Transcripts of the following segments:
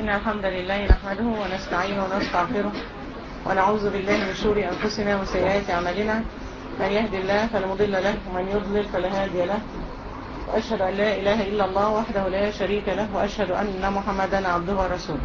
إن الحمد لله نحمده ونستعينه ونستغفره ونعوذ بالله من شرور أنفسنا وسيئات أعمالنا من يهد الله فلا مضل له ومن يضلل فلا هادي له وأشهد أن لا إله إلا الله وحده لا شريك له وأشهد أن محمدا عبده ورسوله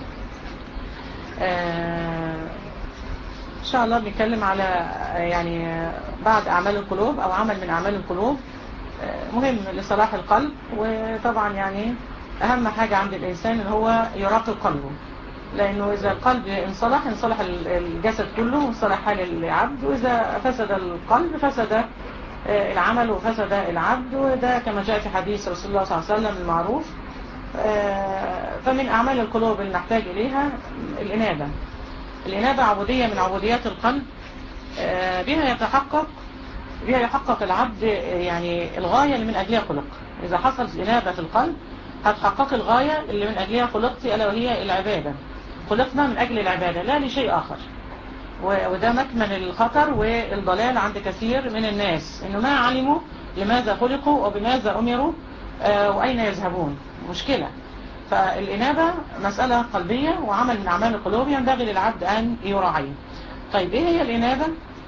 آه إن شاء الله بنتكلم على يعني بعض أعمال القلوب أو عمل من أعمال القلوب مهم لصلاح القلب وطبعا يعني أهم حاجة عند الإنسان ان هو يراقب قلبه لأنه إذا القلب انصلح انصلح الجسد كله وانصلح حال العبد وإذا فسد القلب فسد العمل وفسد العبد وده كما جاء في حديث رسول الله صلى الله عليه وسلم المعروف فمن أعمال القلوب اللي نحتاج إليها الإنابة الإنابة عبودية من عبوديات القلب بها يتحقق بها يحقق العبد يعني الغاية اللي من أجلها خلق إذا حصلت إنابة في القلب هتحقق الغاية اللي من أجلها خلقت ألا وهي العبادة خلقنا من أجل العبادة لا لشيء آخر وده مكمن الخطر والضلال عند كثير من الناس إنه ما علموا لماذا خلقوا وبماذا أمروا وأين يذهبون مشكلة فالإنابة مسألة قلبية وعمل من أعمال القلوب ينبغي للعبد أن يراعيه طيب إيه هي الإنابة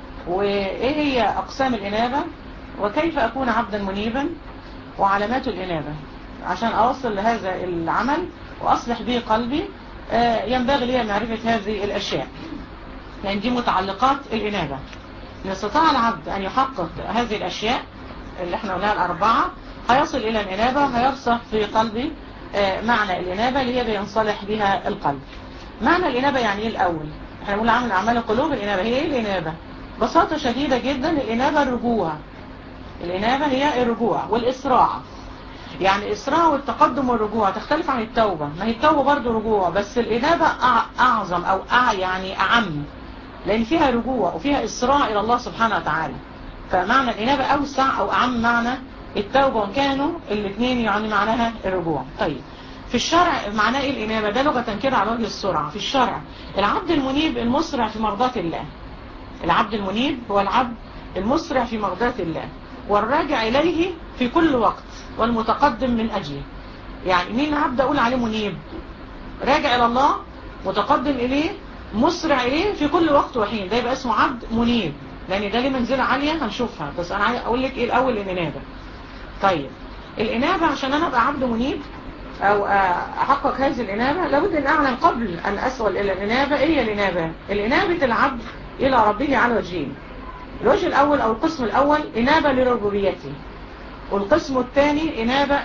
وإيه هي أقسام الإنابة وكيف أكون عبدا منيبا وعلامات الإنابة عشان أوصل لهذا العمل وأصلح به قلبي ينبغي لي معرفة هذه الأشياء لأن دي متعلقات الإنابة إن استطاع العبد أن يحقق هذه الأشياء اللي احنا قلناها الأربعة هيصل إلى الإنابة هيرسخ في قلبي معنى الإنابة اللي هي بينصلح بها القلب معنى الإنابة يعني إيه الأول احنا بنقول عمل أعمال القلوب الإنابة هي إيه الإنابة ببساطة شديدة جدا الإنابة الرجوع الإنابة هي الرجوع والإسراع يعني الإسراع والتقدم والرجوع تختلف عن التوبة ما هي التوبة برضو رجوع بس الإنابة أعظم أو أع يعني أعم لأن فيها رجوع وفيها إسراع إلى الله سبحانه وتعالى فمعنى الإنابة أوسع أو أعم معنى التوبة وكانوا الاثنين يعني معناها الرجوع طيب في الشرع معناه إيه الإنابة ده لغة كده على وجه السرعة في الشرع العبد المنيب المسرع في مرضاة الله العبد المنيب هو العبد المسرع في مرضاة الله والراجع إليه في كل وقت والمتقدم من أجله يعني مين عبد أقول عليه منيب راجع إلى الله متقدم إليه مسرع إليه في كل وقت وحين ده يبقى اسمه عبد منيب لأن ده ليه منزلة عالية هنشوفها بس أنا عايز أقول لك إيه الأول الإنابة طيب الإنابة عشان أنا أبقى عبد منيب أو أحقق هذه الإنابة لابد أن أعلم قبل أن أسأل إلى الإنابة إيه هي الإنابة الإنابة العبد إلى ربه على وجهين الوجه الأول أو القسم الأول إنابة لربوبيته والقسم الثاني إنابة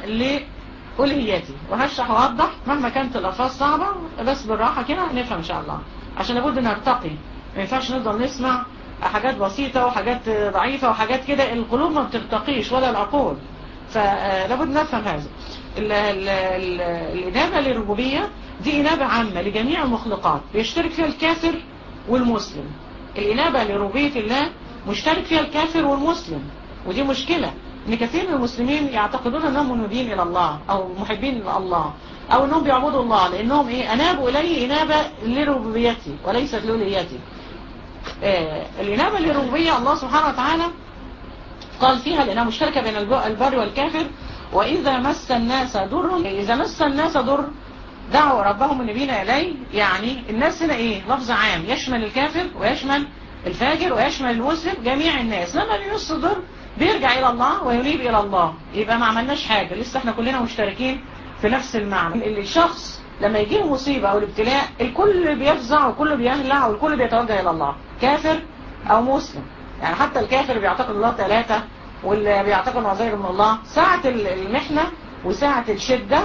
لألهيته وهشرح وأوضح مهما كانت الألفاظ صعبة بس بالراحة كده نفهم إن شاء الله عشان لابد نرتقي ما ينفعش نفضل نسمع حاجات بسيطة وحاجات ضعيفة وحاجات كده القلوب ما بترتقيش ولا العقول فلابد نفهم هذا الإنابة للربوبية دي إنابة عامة لجميع المخلوقات بيشترك فيها الكافر والمسلم الإنابة لربوبية الله مشترك فيها الكافر والمسلم ودي مشكلة ان كثير من المسلمين يعتقدون انهم منيبين الى الله او محبين الى الله او انهم بيعبدوا الله لانهم ايه انابوا اليه انابة لربوبيته وليست لألهيته آه الانابة لربوبية الله سبحانه وتعالى قال فيها لانها مشتركة بين البر والكافر واذا مس الناس ضر اذا مس الناس ضر دعوا ربهم منيبين اليه يعني الناس هنا ايه لفظ عام يشمل الكافر ويشمل الفاجر ويشمل المسلم جميع الناس لما بيمس ضر بيرجع إلى الله وينيب إلى الله يبقى ما عملناش حاجة لسه احنا كلنا مشتركين في نفس المعنى الشخص لما يجيه مصيبة أو الابتلاء الكل بيفزع والكل بيهلع والكل بيتوجه إلى الله كافر أو مسلم يعني حتى الكافر بيعتقد الله ثلاثة واللي بيعتقد عزير من الله ساعة المحنة وساعة الشدة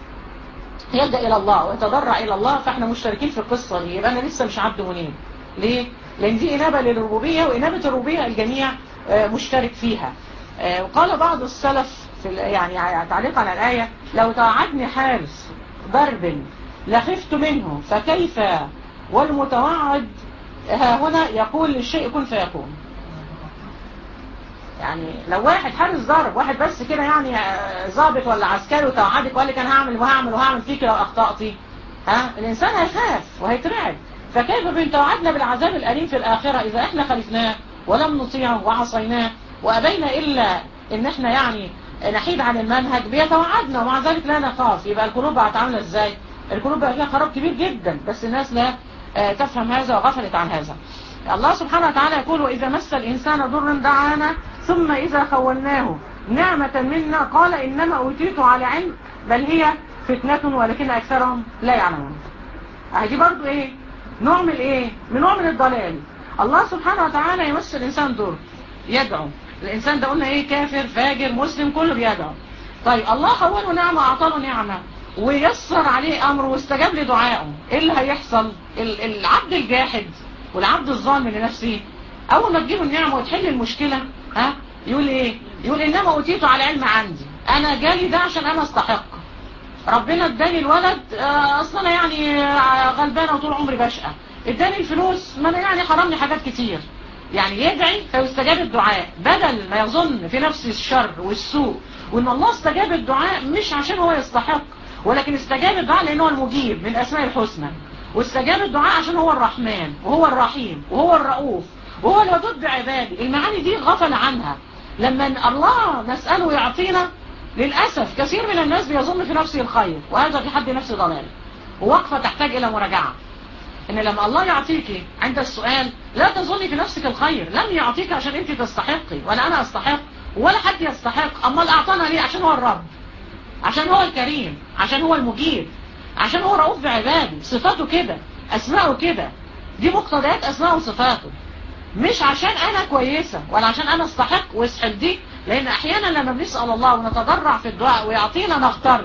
يلجأ إلى الله ويتضرع إلى الله فاحنا مشتركين في القصة دي يبقى أنا لسه مش عبد منيب ليه؟ لأن دي إنابة للربوبية وإنابة الربوبية الجميع مشترك فيها وقال بعض السلف في يعني تعليقا على الآية لو توعدني حارس ضرب لخفت منه فكيف والمتوعد ها هنا يقول للشيء كن فيكون يعني لو واحد حارس ضرب واحد بس كده يعني ضابط ولا عسكري وتوعدك وقال لك انا هعمل وهعمل وهعمل فيك لو اخطأتي ها الانسان هيخاف وهيترعب فكيف بين توعدنا بالعذاب الأليم في الآخرة إذا احنا خالفناه ولم نطيعه وعصيناه وأبينا إلا إن احنا يعني نحيد عن المنهج بيتوعدنا ومع ذلك لا نخاف يبقى القلوب هتعامل ازاي القلوب بقى فيها خراب كبير جدا بس الناس لا آه، تفهم هذا وغفلت عن هذا الله سبحانه وتعالى يقول وإذا مس الإنسان ضر دعانا ثم إذا خولناه نعمة منا قال إنما أوتيت على علم بل هي فتنة ولكن أكثرهم لا يعلمون دي برضو إيه نوع من إيه من نوع من الضلال الله سبحانه وتعالى يمس الإنسان ضر يدعو الإنسان ده قلنا إيه كافر فاجر مسلم كله بيدعو طيب الله خوله نعمة أعطاله نعمة ويسر عليه أمره واستجاب لدعائه إيه اللي هيحصل ال- العبد الجاحد والعبد الظالم لنفسه أول ما تجيله النعمة وتحل المشكلة ها يقول إيه يقول إنما أوتيت على علم عندي أنا جالي ده عشان أنا استحق ربنا اداني الولد آه، اصلا انا يعني آه، غلبانه وطول عمري بشقى اداني الفلوس ما انا يعني حرمني حاجات كتير يعني يدعي فيستجاب الدعاء بدل ما يظن في نفسه الشر والسوء وان الله استجاب الدعاء مش عشان هو يستحق ولكن استجاب الدعاء لانه هو المجيب من اسماء الحسنى واستجاب الدعاء عشان هو الرحمن وهو الرحيم وهو الرؤوف وهو الودود بعباده المعاني دي غفل عنها لما الله نسأله يعطينا للأسف كثير من الناس بيظن في نفسه الخير وهذا في حد نفسه ضلال ووقفة تحتاج إلى مراجعة إن لما الله يعطيك عند السؤال لا تظني في نفسك الخير لم يعطيك عشان أنت تستحقي ولا أنا أستحق ولا حد يستحق أمال أعطانا ليه عشان هو الرب عشان هو الكريم عشان هو المجيب عشان هو رؤوف بعباده صفاته كده أسماءه كده دي مقتضيات أسماءه وصفاته مش عشان انا كويسة ولا عشان انا استحق واسحل دي لان احيانا لما بنسأل الله ونتضرع في الدعاء ويعطينا نغتر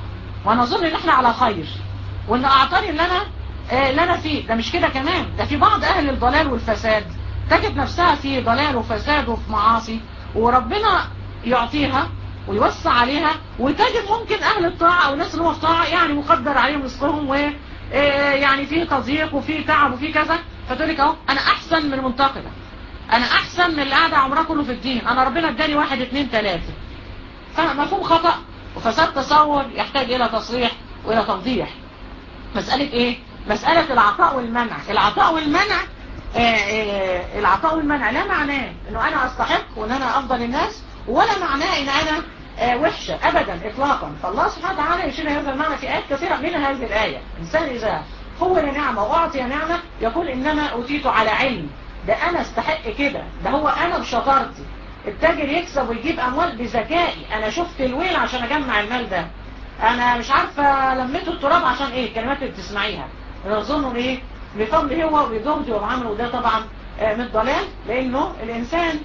ونظن ان احنا على خير وان اعطاني اللي انا آه، اللي انا فيه ده مش كده كمان ده في بعض اهل الضلال والفساد تجد نفسها في ضلال وفساد وفي معاصي وربنا يعطيها ويوسع عليها وتجد ممكن اهل الطاعة او الناس اللي هم في طاعة يعني مقدر عليهم رزقهم و آه، يعني فيه تضييق وفيه تعب وفيه كذا فتقول لك اهو انا احسن من المنتقدة انا احسن من اللي قاعدة عمرها كله في الدين انا ربنا اداني واحد اتنين تلاتة فمفهوم خطأ وفساد تصور يحتاج الى تصريح والى توضيح مسألة ايه مسألة العطاء والمنع العطاء والمنع آه، آه، العطاء والمنع لا معناه انه انا استحق وان انا افضل الناس ولا معناه ان انا آه، وحشة ابدا اطلاقا فالله سبحانه وتعالى يشير هذا المعنى في ايات كثيرة من هذه الاية انسان اذا خول نعمة واعطي نعمة يقول انما اوتيت على علم ده انا استحق كده ده هو انا بشطارتي التاجر يكسب ويجيب اموال بذكائي انا شفت الويل عشان اجمع المال ده انا مش عارفة لميته التراب عشان ايه الكلمات اللي بتسمعيها يظنوا ايه بفضل هو وبجهده وبعمله وده طبعا آه، من الضلال لانه الانسان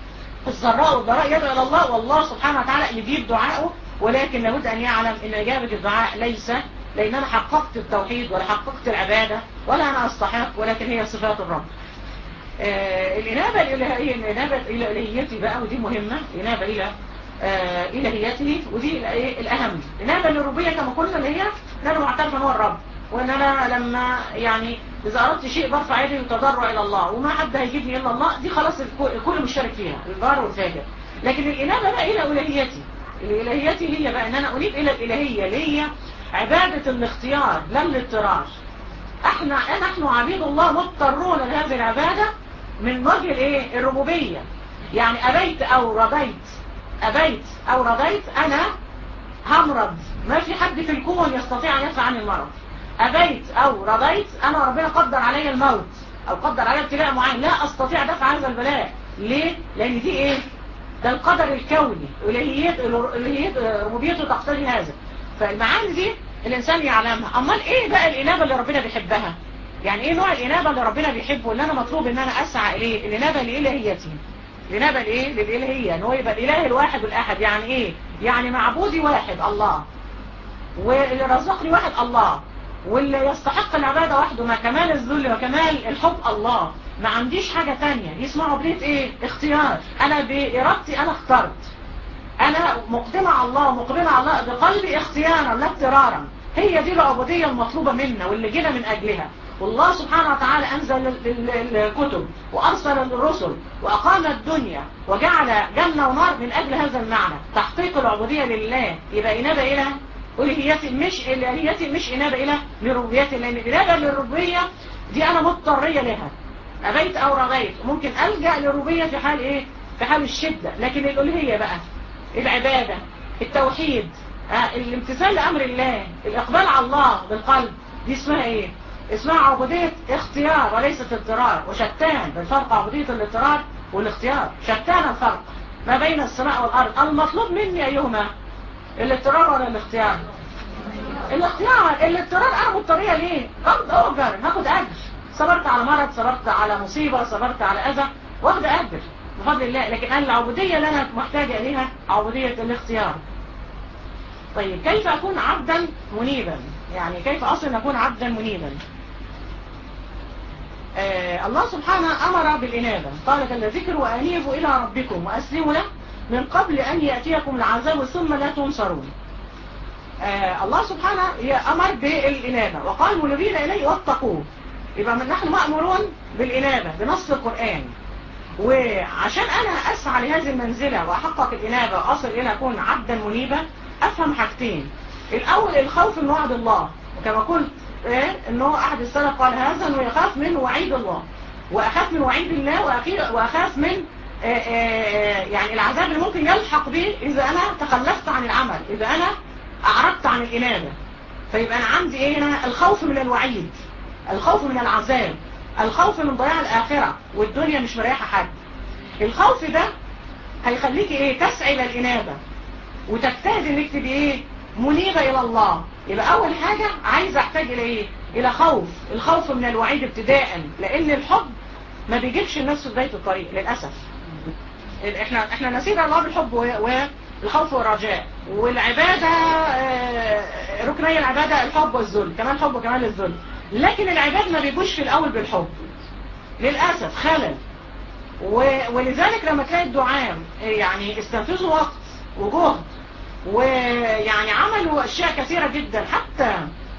الضراء والضراء يدعو الى الله والله سبحانه وتعالى يجيب دعائه ولكن لابد ان يعلم ان اجابة الدعاء ليس لان انا حققت التوحيد ولا حققت العبادة ولا انا استحق ولكن هي صفات الرب آه الانابة الالهية الانابة الى الهيتي بقى ودي مهمة الانابة الى آه الهيته ودي الإيه؟ الاهم الانابة للربوبية كما قلنا اللي هي ان انا معترف ان هو الرب وان انا لما يعني اذا اردت شيء برفع يدي وتضرع الى الله وما حد هيجيبني الا الله دي خلاص الكل الكل مشترك فيها البار والفاجر لكن الانابة بقى الى الهيتي الالهيتي هي بقى ان انا انيب الى الالهية اللي هي عبادة الاختيار لا الاضطرار احنا نحن عبيد الله مضطرون لهذه العبادة من وجه الايه الربوبية يعني ابيت او رضيت ابيت او رضيت انا همرض ما في حد في الكون يستطيع ان يدفع عني المرض ابيت او رضيت انا ربنا قدر علي الموت او قدر علي ابتلاء معين لا استطيع دفع هذا البلاء ليه لان دي ايه ده القدر الكوني الهيات الهيات ربوبيته تقتضي هذا فالمعاني دي الانسان يعلمها امال ايه بقى الانابه اللي ربنا بيحبها يعني ايه نوع الانابه اللي ربنا بيحبه اللي انا مطلوب ان انا اسعى اليه الانابه لالهيته الانابه لايه للالهيه ان هو يبقى الاله الواحد والاحد يعني ايه يعني معبودي واحد الله واللي رزقني واحد الله واللي يستحق العبادة وحده مع كمال الذل وكمال الحب الله ما عنديش حاجة تانية دي اسمها عبودية ايه اختيار انا بارادتي انا اخترت انا مقدمة على الله مقبلة على الله بقلبي اختيارا لا اضطرارا هي دي العبودية المطلوبة منا واللي جينا من اجلها والله سبحانه وتعالى انزل ال- ال- الكتب وارسل الرسل واقام الدنيا وجعل جنة ونار من اجل هذا المعنى تحقيق العبودية لله يبقى انابة الى الهيتي مش الهيتي مش انابة الى لربوبيتي لان الانابة للربوبية دي انا مضطرية لها ابيت او رغيت ممكن الجأ للربوبية في حال ايه في حال الشدة لكن الالهية بقى العبادة التوحيد آه الامتثال لامر الله الاقبال على الله بالقلب دي اسمها ايه اسمها عبودية اختيار وليست اضطرار وشتان بالفرق عبودية الاضطرار والاختيار شتان الفرق ما بين السماء والارض المطلوب مني ايهما الاضطرار ولا الاختيار الاختيار الاضطرار انا مضطريه ليه قبض اجر هاخد اجر صبرت على مرض صبرت على مصيبة صبرت على اذى واخد اجر بفضل الله لكن انا العبودية اللي انا محتاجة اليها عبودية الاختيار طيب كيف اكون عبدا منيبا يعني كيف اصل اكون عبدا منيبا آه الله سبحانه امر بالانابة قال جل ذكر وانيبوا الى ربكم واسلموا له من قبل ان يأتيكم العذاب ثم لا تنصرون آه الله سبحانه امر بالانابة وقال منيبين اليه واتقوه يبقى من نحن مأمورون بالانابة بنص القرآن وعشان انا اسعى لهذه المنزلة واحقق الانابة واصل الى اكون عبدا منيبا افهم حاجتين الاول الخوف من وعد الله وكما قلت إيه انه احد السلف قال هذا انه يخاف من وعيد الله واخاف من وعيد الله واخاف من آآ آآ يعني العذاب اللي ممكن يلحق به اذا انا تخلفت عن العمل اذا انا اعرضت عن الانابة فيبقى انا عندي ايه هنا الخوف من الوعيد الخوف من العذاب الخوف من ضياع الاخرة والدنيا مش مريحة حد الخوف ده هيخليك ايه تسعي الى الانابة وتجتهد انك تبقي ايه منيبة الى الله يبقى اول حاجة عايز احتاج الى ايه الى خوف الخوف من الوعيد ابتداء لان الحب ما بيجيبش الناس في بداية الطريق للأسف احنا احنا نسير الله بالحب والخوف والرجاء والعبادة ركني العبادة الحب والذل كمان حب وكمان الذل لكن العباد ما بيجوش في الاول بالحب للأسف خلل ولذلك لما تلاقي الدعاء يعني استنفذوا وقت وجهد ويعني عملوا اشياء كثيرة جدا حتى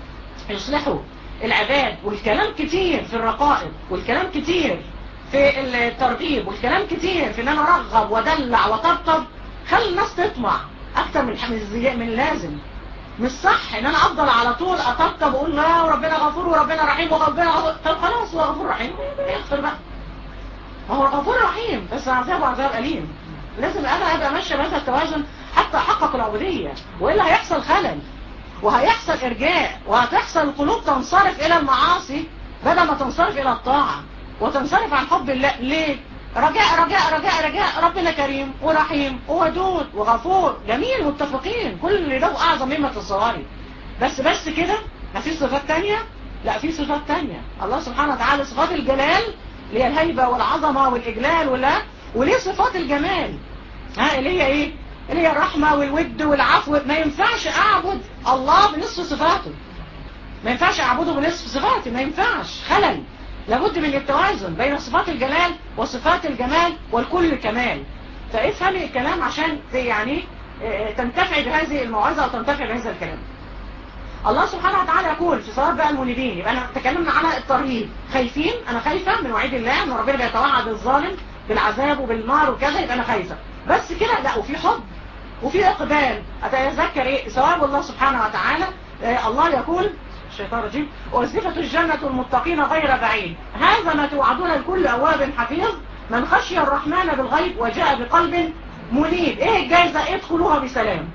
يصلحوا العباد والكلام كتير في الرقائب والكلام كتير في الترغيب والكلام كتير في ان انا ارغب ودلع وطبطب خلي الناس تطمع اكتر من من اللازم مش صح ان انا افضل على طول اطبطب واقول لا وربنا غفور وربنا رحيم وربنا غفور طب خلاص هو غفور رحيم يغفر بقى ما هو غفور رحيم بس عذابه عذاب اليم لازم انا ابقى ماشيه بهذا التوازن حتى احقق العبوديه والا هيحصل خلل وهيحصل ارجاء وهتحصل القلوب تنصرف الى المعاصي بدل ما تنصرف الى الطاعة وتنصرف عن حب الله ليه رجاء رجاء رجاء رجاء ربنا كريم ورحيم وودود وغفور جميل متفقين كل ده اعظم مما تتصوري بس بس كده ما في صفات تانية لا في صفات تانية الله سبحانه وتعالى صفات الجلال اللي هي الهيبة والعظمة والاجلال ولا وليه صفات الجمال ها اللي هي ايه اللي هي الرحمة والود والعفو ما ينفعش اعبد الله بنصف صفاته ما ينفعش اعبده بنصف صفاته ما ينفعش خلل لابد من التوازن بين صفات الجلال وصفات الجمال والكل كمال فافهمي الكلام عشان يعني تنتفع بهذه الموعظة وتنتفع بهذا الكلام الله سبحانه وتعالى يقول في صلاة بقى المنيبين يبقى انا تكلمنا على الترهيب خايفين انا خايفة من وعيد الله ان ربنا بيتوعد الظالم بالعذاب وبالنار وكذا يبقى انا خايفة بس كده لا وفي حب وفي اقبال اتذكر ايه ثواب الله سبحانه وتعالى آه الله يقول الشيطان الرجيم وازلفت الجنة المتقين غير بعيد هذا ما توعدون لكل اواب حفيظ من خشي الرحمن بالغيب وجاء بقلب منيب ايه الجايزة ادخلوها بسلام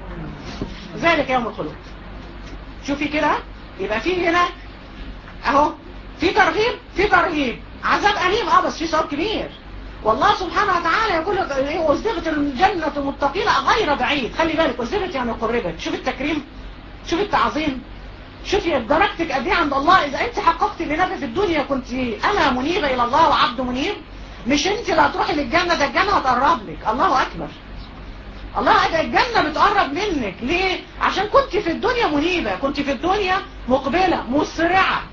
ذلك يوم الخلود شوفي كده يبقى في هنا اهو في ترغيب في ترهيب عذاب أليم اه بس في ثواب كبير والله سبحانه وتعالى يقول وازدغت الجنة المتقين غير بعيد خلي بالك وازدغت يعني قربت شوف التكريم شوف التعظيم شوفي درجتك قد ايه عند الله اذا انت حققت لنفسك في الدنيا كنت انا منيبة الى الله وعبد منيب مش انت اللي هتروحي للجنة ده الجنة هتقرب لك الله اكبر الله ده الجنة بتقرب منك ليه عشان كنت في الدنيا منيبة كنت في الدنيا مقبلة مسرعة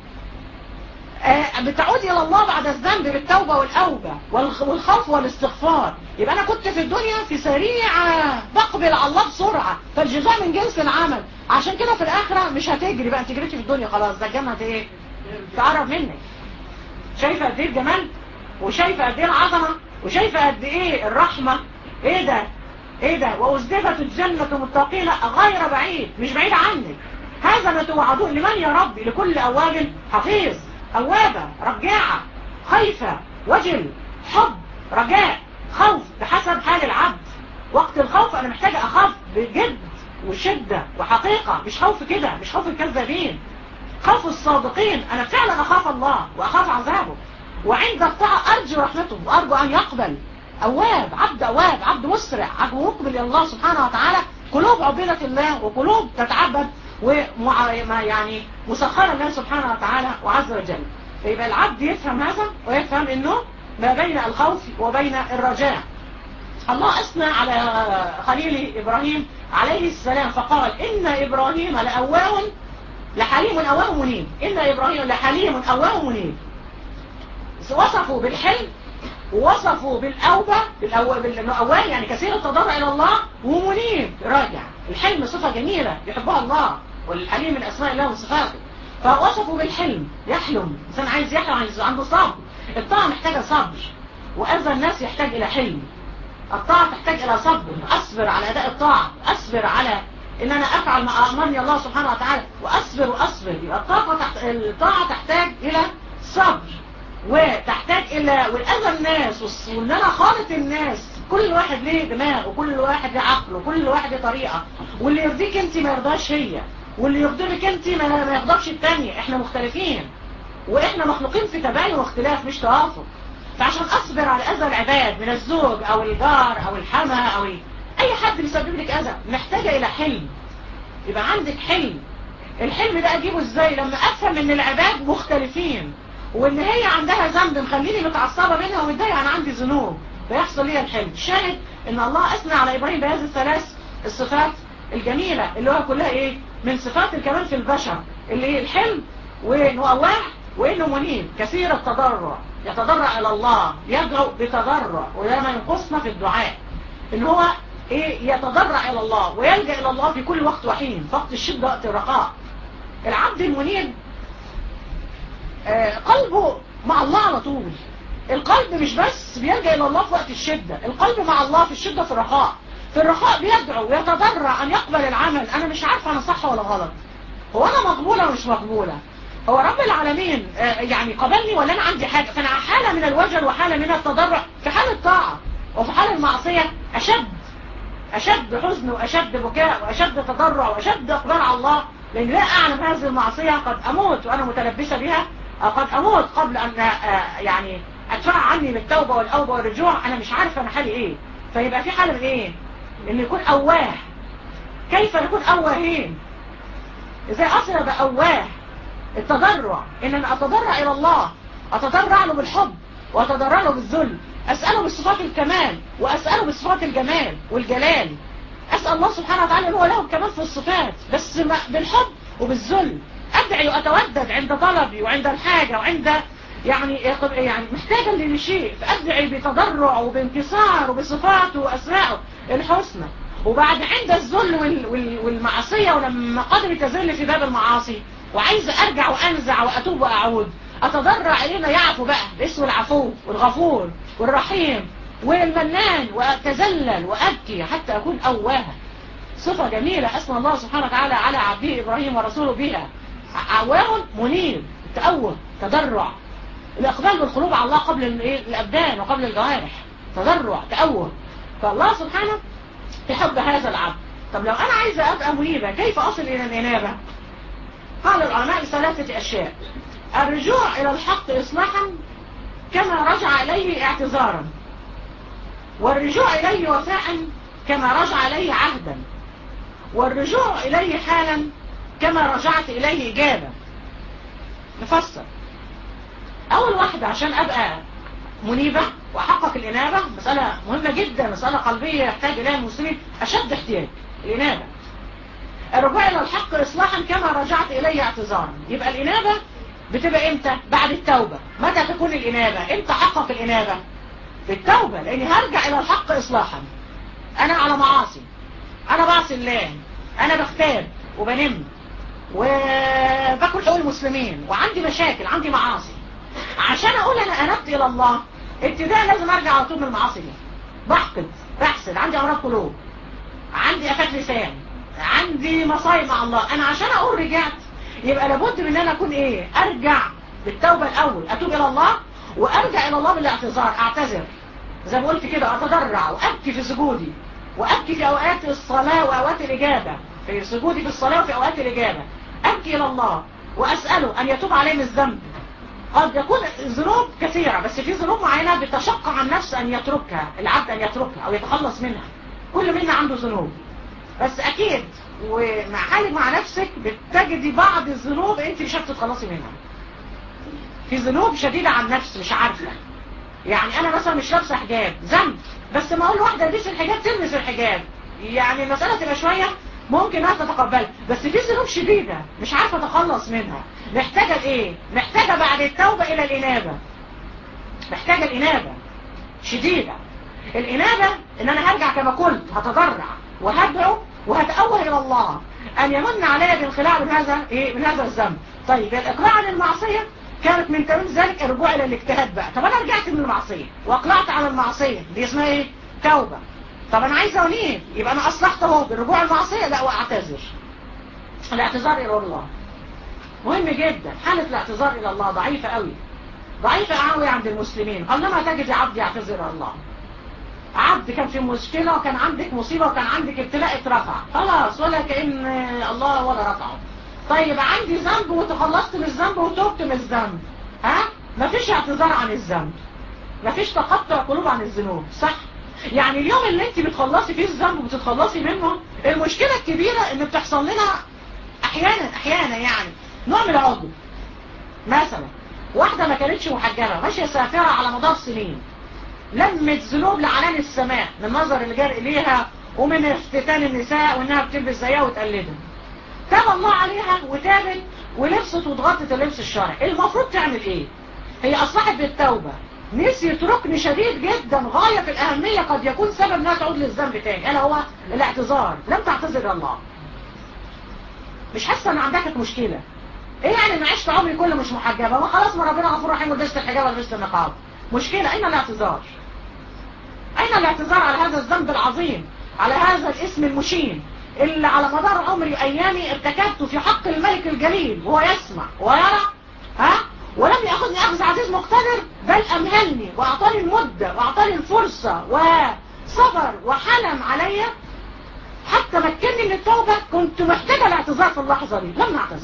آه بتعودي الى الله بعد الذنب بالتوبة والاوبة والخوف والاستغفار يبقى انا كنت في الدنيا في سريعة بقبل على الله بسرعة فالجزاء من جنس العمل عشان كده في الاخرة مش هتجري بقى انت جريتي في الدنيا خلاص ده الجنة هت ايه تقرب منك شايفة قد ايه الجمال وشايفة قد ايه العظمة وشايفة قد ايه الرحمة ايه ده ايه ده وازدفت الجنة متقين غير بعيد مش بعيد عنك هذا ما توعدون لمن يا ربي لكل اواب حفيظ اوابة رجاعة خايفة وجل حب رجاء خوف بحسب حال العبد وقت الخوف انا محتاجة اخاف بجد وشدة وحقيقة مش خوف كده مش خوف الكذابين خوف الصادقين انا فعلا اخاف الله واخاف عذابه وعند الطاعة ارجو رحمته وارجو ان يقبل اواب عبد اواب عبد مسرع عبد مقبل الى الله سبحانه وتعالى قلوب عبيدة الله وقلوب تتعبد ومع يعني مسخرة الله سبحانه وتعالى وعز وجل فيبقى العبد يفهم هذا ويفهم انه ما بين الخوف وبين الرجاء الله أثنى على خليل إبراهيم عليه السلام فقال إن إبراهيم لأواه لحليم أواه منيب إن إبراهيم لحليم أواه منيب وصفوا بالحلم ووصفوا بالأوبة بالأواه يعني كثير التضرع إلى الله ومنيب راجع الحلم صفة جميلة يحبها الله والحليم من أسماء الله وصفاته فوصفوا بالحلم يحلم إنسان عايز يحلم عايز عنده صبر الطاعة محتاجة صبر وأذى الناس يحتاج إلى حلم الطاعة تحتاج إلى صبر أصبر على أداء الطاعة أصبر على إن أنا أفعل ما أمرني الله سبحانه وتعالى وأصبر وأصبر يبقى الطاقة تحت... الطاعة تحتاج إلى صبر وتحتاج إلى والأذى الناس وإن أنا خالط الناس كل واحد ليه دماغ وكل واحد ليه عقل وكل واحد ليه طريقة واللي يرضيك أنت ما يرضاش هي واللي يغضبك أنت ما, ما يغضبش التانية إحنا مختلفين وإحنا مخلوقين في تباين واختلاف مش توافق فعشان أصبر على أذى العباد من الزوج أو الجار أو الحما أو أي حد بيسبب لك أذى محتاجة إلى حلم يبقى عندك حلم الحلم ده أجيبه إزاي لما أفهم إن العباد مختلفين وإن هي عندها ذنب مخليني متعصبة منها ومتضايقة أنا عندي ذنوب فيحصل لي الحلم شاهد إن الله أثنى على إبراهيم بهذه الثلاث الصفات الجميلة اللي هو كلها إيه من صفات الكمال في البشر اللي هي الحلم وإنه أواح وإنه منيب كثير التضرع يتضرع إلى الله يدعو بتضرع وده ما ينقصنا في الدعاء إن هو إيه يتضرع إلى الله ويلجأ إلى الله في كل وقت وحين في وقت الشدة وقت الرخاء العبد المنيب آه قلبه مع الله على طول القلب مش بس بيلجأ إلى الله في وقت الشدة القلب مع الله في الشدة في الرخاء في الرخاء بيدعو ويتضرع أن يقبل العمل أنا مش عارفة أنا صح ولا غلط هو أنا مقبولة ولا مش مقبولة هو رب العالمين يعني قبلني ولا أنا عندي حاجة فأنا حالة من الوجل وحالة من التضرع في حال الطاعة وفي حال المعصية أشد أشد حزن وأشد بكاء وأشد تضرع وأشد إقبال على الله لأن لا أعلم هذه المعصية قد أموت وأنا متلبسة بها أو قد أموت قبل أن يعني أدفع عني بالتوبة والأوبة والرجوع أنا مش عارفة أنا حالي إيه فيبقى في حالة من إيه إن يكون أواه كيف نكون أواهين إزاي أصل أبقى أواه التضرع ان انا اتضرع الى الله اتضرع له بالحب واتضرع له بالذل اسأله بصفات الكمال واسأله بصفات الجمال والجلال اسأل الله سبحانه وتعالى ان هو له الكمال في الصفات بس بالحب وبالذل ادعي واتودد عند طلبي وعند الحاجة وعند يعني يعني محتاجة لشيء فادعي بتضرع وبانكسار وبصفاته واسمائه الحسنى وبعد عند الذل والمعصية ولما قدري تذل في باب المعاصي وعايز ارجع وانزع واتوب واعود اتضرع الينا يعفو بقى باسم العفو والغفور والرحيم والمنان واتذلل وابكي حتى اكون اواها صفة جميلة اسم الله سبحانه وتعالى على عبده ابراهيم ورسوله بها اواه منيب تأوه تضرع الاقبال بالقلوب على الله قبل الابدان وقبل الجوارح تضرع تأوه فالله سبحانه يحب هذا العبد طب لو انا عايزة ابقى منيبة كيف اصل الى الانابة قال العلماء ثلاثة أشياء الرجوع إلى الحق إصلاحا كما رجع إليه اعتذارا والرجوع إليه وفاء كما رجع إليه عهدا والرجوع إليه حالا كما رجعت إليه إجابة نفسر أول واحدة عشان أبقى منيبة وأحقق الإنابة مسألة مهمة جدا مسألة قلبية يحتاج إليها المسلمين أشد احتياج الإنابة الرجوع إلى الحق إصلاحا كما رجعت إليه اعتذارا يبقى الإنابة بتبقى إمتى بعد التوبة متى تكون الإنابة إمتى حقق الإنابة في التوبة لأني هرجع إلى الحق إصلاحا أنا على معاصي أنا بعصي الله أنا بختاب وبنم وباكل حقوق المسلمين وعندي مشاكل عندي معاصي عشان أقول أنا أنبت إلى الله ابتداء لازم أرجع على طول من المعاصي دي بحقد بحسد عندي أمراض قلوب عندي أفات لسان عندي مصايب مع الله انا عشان اقول رجعت يبقى لابد من ان انا اكون ايه ارجع بالتوبة الاول اتوب الى الله وارجع الى الله بالاعتذار اعتذر زي ما قلت كده اتضرع وابكي في سجودي وابكي في اوقات الصلاة واوقات الاجابة في سجودي في الصلاة وفي أوقات الإجابة أبكي إلى الله وأسأله أن يتوب عليه من الذنب قد يكون ذنوب كثيرة بس في ذنوب معينة بتشق عن نفس أن يتركها العبد أن يتركها أو يتخلص منها كل منا عنده ذنوب بس أكيد ومع حالك مع نفسك بتجدي بعض الذنوب أنت مش هتتخلصي منها في ذنوب شديدة عن نفس مش عارفة يعني أنا مثلا مش لابسه حجاب ذنب بس ما أقول واحدة البس الحجاب تلبس الحجاب يعني المسألة تبقى شوية ممكن انها تتقبلها بس في ذنوب شديدة مش عارفة اتخلص منها محتاجة ايه محتاجة بعد التوبة الى الانابة محتاجة الانابة شديدة الانابة ان انا هرجع كما قلت هتضرع وهدعو وهتأوه الى الله ان يمن علي بالخلاع من هذا ايه من هذا الذنب طيب الاقلاع عن المعصية كانت من تمام ذلك الرجوع الى الاجتهاد بقى طب انا رجعت من المعصية واقلعت على المعصية دي اسمها ايه توبة طب انا عايز انيب يبقى انا اصلحت اهو بالرجوع المعصية لا واعتذر الاعتذار الى الله مهم جدا حالة الاعتذار الى الله ضعيفة قوي ضعيفة قوي عند المسلمين قلما تجد عبد يعتذر الى الله عبد كان في مشكلة وكان عندك مصيبة وكان عندك ابتلاء اترفع خلاص ولا كأن الله ولا رفعه طيب عندي ذنب وتخلصت من الذنب وتوبت من الذنب ها مفيش اعتذار عن الذنب مفيش تقطع قلوب عن الذنوب صح يعني اليوم اللي انت بتخلصي فيه الذنب وبتتخلصي منه المشكلة الكبيرة ان بتحصل لنا احيانا احيانا يعني نوع من العضو مثلا واحدة ما كانتش محجبة ماشية سافرة على مدار سنين لمت ذنوب لعنان السماء من النظر اللي جار اليها ومن افتتان النساء وانها بتلبس زيها وتقلدها تاب الله عليها وتابت ولبست واتغطت اللبس الشرعي المفروض تعمل ايه هي اصلحت بالتوبة نسيت ركن شديد جدا غاية في الأهمية قد يكون سبب انها تعود للذنب تاني ألا هو الاعتذار لم تعتذر الله مش حاسة ان عندك مشكلة ايه يعني انا عشت عمري كله مش محجبة ما خلاص ما ربنا غفور رحيم ولبست الحجاب ولبست النقاب مشكلة اين الاعتذار اين الاعتذار على هذا الذنب العظيم على هذا الاسم المشين اللي على مدار عمري ايامي ارتكبته في حق الملك الجليل وهو يسمع ويرى ها ولم يأخذني أخذ عزيز مقتدر بل أمهلني وأعطاني المدة وأعطاني الفرصة وصبر وحلم علي حتى مكنني من التوبة كنت محتاجة الاعتذار في اللحظة دي لم نعتذر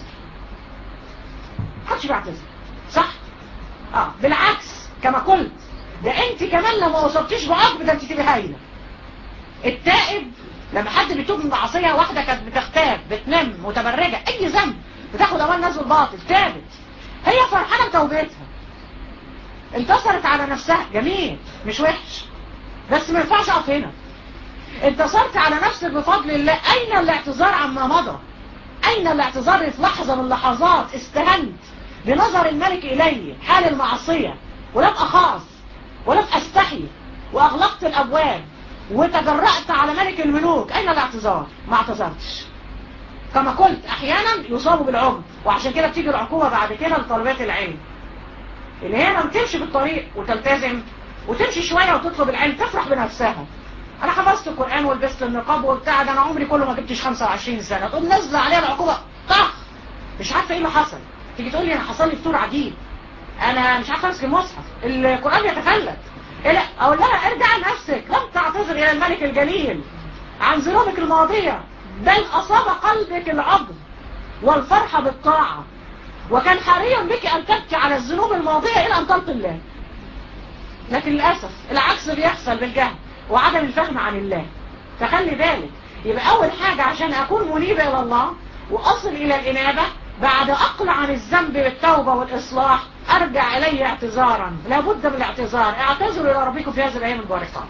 محدش بيعتذر صح؟ اه بالعكس كما قلت ده انت كمان لو ما وصلتيش بعقب ده انت تبقى هايلة التائب لما حد بيتوب من معصية واحدة كانت بتغتاب بتنم متبرجة اي ذنب بتاخد امان ناس الباطل تابت هي فرحانة بتوبتها انتصرت على نفسها جميل مش وحش بس ما ينفعش اقف هنا انتصرت على نفسك بفضل الله اين الاعتذار عما مضى اين الاعتذار في لحظة من لحظات استهنت بنظر الملك الي حال المعصية ولم اخاف ولم استحي واغلقت الابواب وتجرأت على ملك الملوك اين الاعتذار ما اعتذرتش كما قلت احيانا يصابوا بالعمر وعشان كده بتيجي العقوبة بعد كده لطالبات العلم اللي هي لما تمشي في الطريق وتلتزم وتمشي شوية وتطلب العلم تفرح بنفسها انا حفظت القرآن ولبست النقاب وبتاع ده انا عمري كله ما جبتش 25 سنة تقوم نزل عليها العقوبة طخ مش عارفة ايه اللي حصل تيجي تقول لي انا حصل لي فطور عجيب انا مش عارفة امسك المصحف القرآن يتفلت إيه لا اقول لها ارجع لنفسك لم تعتذر الى الملك الجليل عن ذنوبك الماضية بل أصاب قلبك العظم والفرحة بالطاعة وكان حريا بك أن تبكي على الذنوب الماضية إلى أن تلقي الله لكن للأسف العكس بيحصل بالجهل وعدم الفهم عن الله فخلي بالك يبقى أول حاجة عشان أكون منيبة إلى الله وأصل إلى الإنابة بعد أقلع عن الذنب بالتوبة والإصلاح أرجع إليه اعتذارا لابد من الاعتذار اعتذروا إلى ربكم في هذه الأيام المباركات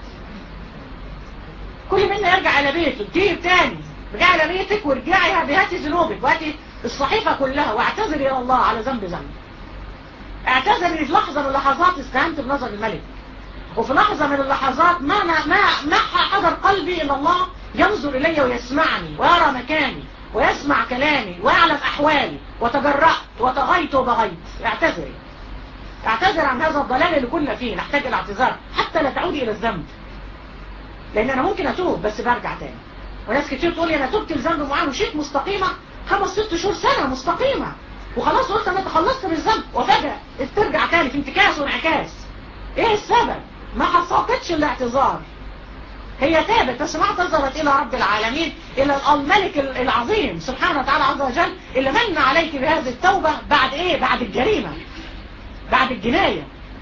كل منا يرجع إلى بيته تجيب تاني ارجعي إلى بيتك وارجعي بهاتي ذنوبك وهاتي الصحيفة كلها واعتذري إلى الله على ذنب ذنب اعتذري في لحظة من اللحظات استهنت بنظر الملك وفي لحظة من اللحظات ما ما ما, ما حضر قلبي إلا الله ينظر إلي ويسمعني ويرى مكاني ويسمع كلامي ويعلم أحوالي وتجرأت وتغيت وبغيت اعتذري اعتذر عن هذا الضلال اللي كنا فيه نحتاج الاعتذار حتى لا تعودي إلى الذنب لأن أنا ممكن أتوب بس برجع تاني وناس كتير تقول لي أنا تبت الذنب معاه وشيت مستقيمة خمس ست شهور سنة مستقيمة وخلاص قلت أنا تخلصت من الذنب وفجأة ترجع تاني في انتكاس وانعكاس ايه السبب ما حصلتش الاعتذار هي تابت بس ما اعتذرت الى رب العالمين الى الملك العظيم سبحانه وتعالى عز وجل اللي من عليك بهذه التوبة بعد ايه بعد الجريمة بعد الجناية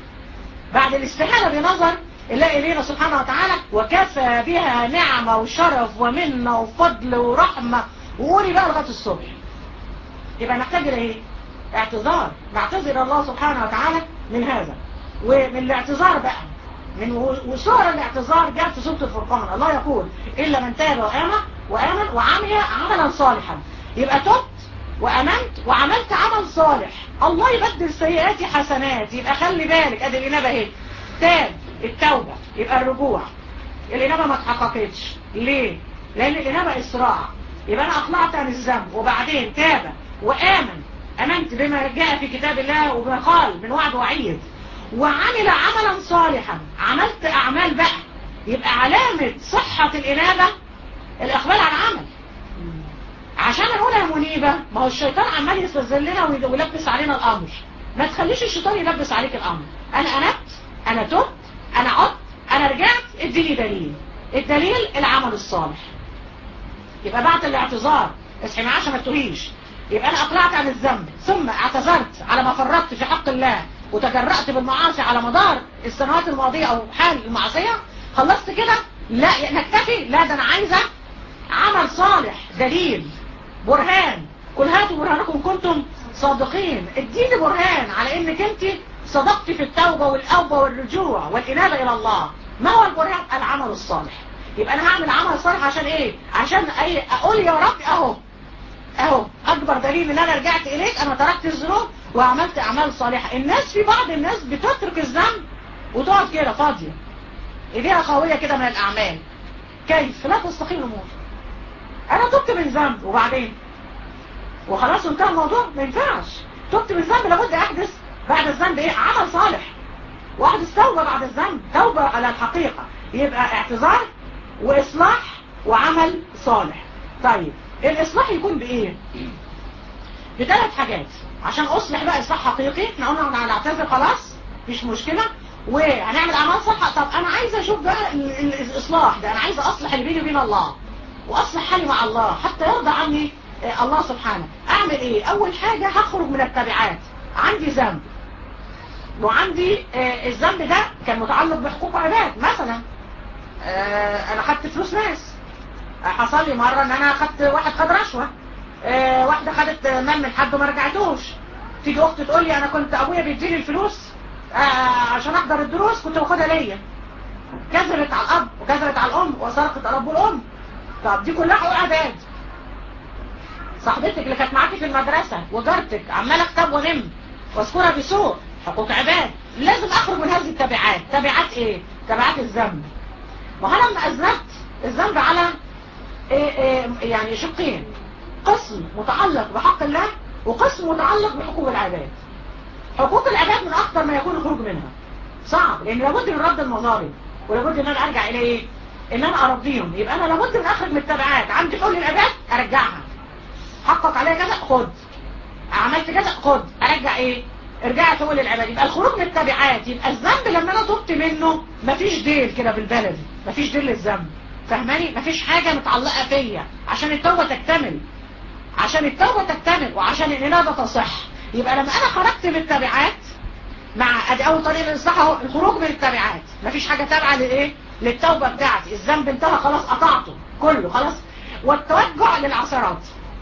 بعد الاستحالة بنظر الله إلينا سبحانه وتعالى وكفى بها نعمة وشرف ومنة وفضل ورحمة وقولي بقى لغاية الصبح يبقى نحتاج إلى إيه؟ اعتذار نعتذر الله سبحانه وتعالى من هذا ومن الاعتذار بقى من وصور الاعتذار جاء في سورة الفرقان الله يقول إلا من تاب وآمن وآمن وعمل عملا صالحا يبقى تبت وأمنت وعملت عمل صالح الله يبدل سيئاتي حسنات يبقى خلي بالك ادي الإنابة اهي تاب التوبة يبقى الرجوع الإنابة ما اتحققتش ليه؟ لأن الإنابة إسراع يبقى أنا أطلعت عن الذنب وبعدين تاب وآمن أمنت بما جاء في كتاب الله وبما قال من وعد وعيد وعمل عملا صالحا عملت أعمال بقى يبقى علامة صحة الإنابة الإقبال على العمل عشان نقول يا منيبة ما هو الشيطان عمال يستذلنا ويلبس علينا الأمر ما تخليش الشيطان يلبس عليك الأمر أنا أنبت أنا تبت أنا عدت أنا رجعت اديني دليل الدليل العمل الصالح يبقى بعد الاعتذار اصحي معاه عشان ما تتوهيش يبقى أنا أقلعت عن الذنب ثم اعتذرت على ما فرطت في حق الله وتجرأت بالمعاصي على مدار السنوات الماضية أو حال المعصية خلصت كده لا نكتفي لا ده أنا عايزة عمل صالح دليل برهان قل هاتوا برهانكم كنتم صادقين اديني برهان على انك انت صدقت في التوبة والأوبة والرجوع والإنابة إلى الله ما هو البرهان العمل الصالح يبقى أنا هعمل عمل صالح عشان إيه عشان أي أقول يا رب أهو أهو أكبر دليل إن أنا رجعت إليك أنا تركت الذنوب وعملت أعمال صالحة الناس في بعض الناس بتترك الذنب وتقعد كده فاضية إيديها قوية كده من الأعمال كيف لا تستقيم الأمور أنا تبت من ذنب وبعدين وخلاص انتهى الموضوع ما ينفعش تبت من ذنب لابد أحدث بعد الذنب ايه عمل صالح واحدث توبة بعد الذنب توبة على الحقيقة يبقى اعتذار واصلاح وعمل صالح طيب الاصلاح يكون بايه بثلاث حاجات عشان اصلح بقى اصلاح حقيقي احنا قلنا هنعتذر خلاص مش مشكلة وهنعمل اعمال صالحة طب انا عايز اشوف بقى الاصلاح ده انا عايز اصلح اللي بيني وبين الله واصلح حالي مع الله حتى يرضى عني الله سبحانه اعمل ايه اول حاجة هخرج من التبعات عندي ذنب وعندي آه الذنب ده كان متعلق بحقوق عباد مثلا آه انا خدت فلوس ناس آه حصل لي مرة ان انا خدت واحد خد رشوة آه واحدة خدت مال من حد وما رجعتوش تيجي اخت تقول لي انا كنت ابويا بيديني الفلوس آه عشان احضر الدروس كنت باخدها ليا كذبت على الاب وكذبت على الام وسرقت الاب والام طب دي كلها حقوق عباد صاحبتك اللي كانت معاكي في المدرسة وجارتك عمالة اكتب ونم واذكرها بسوء حقوق عباد لازم اخرج من هذه التبعات تبعات ايه تبعات الذنب وهنا لما اذنبت الذنب على إيه إيه يعني شقين قسم متعلق بحق الله وقسم متعلق بحقوق العباد حقوق العباد من اكثر ما يكون الخروج منها صعب لان لابد من رد المظالم ولابد ان انا ارجع الى ايه ان انا ارضيهم يبقى انا لابد من اخرج من التبعات عندي حقوق العباد ارجعها حقق عليها كذا خد عملت كذا خد ارجع ايه ارجعت اقول للعباد يبقى الخروج من التبعات يبقى الذنب لما انا تبت منه مفيش ديل كده بالبلدي مفيش ديل للذنب فاهماني مفيش حاجة متعلقة فيا عشان التوبة تكتمل عشان التوبة تكتمل وعشان الانابة تصح يبقى لما انا خرجت من التبعات مع ادي اول طريق الاصلاح اهو الخروج من التبعات مفيش حاجة تابعة للايه للتوبة بتاعتي الذنب انتهى خلاص قطعته كله خلاص والتوجع للعثرات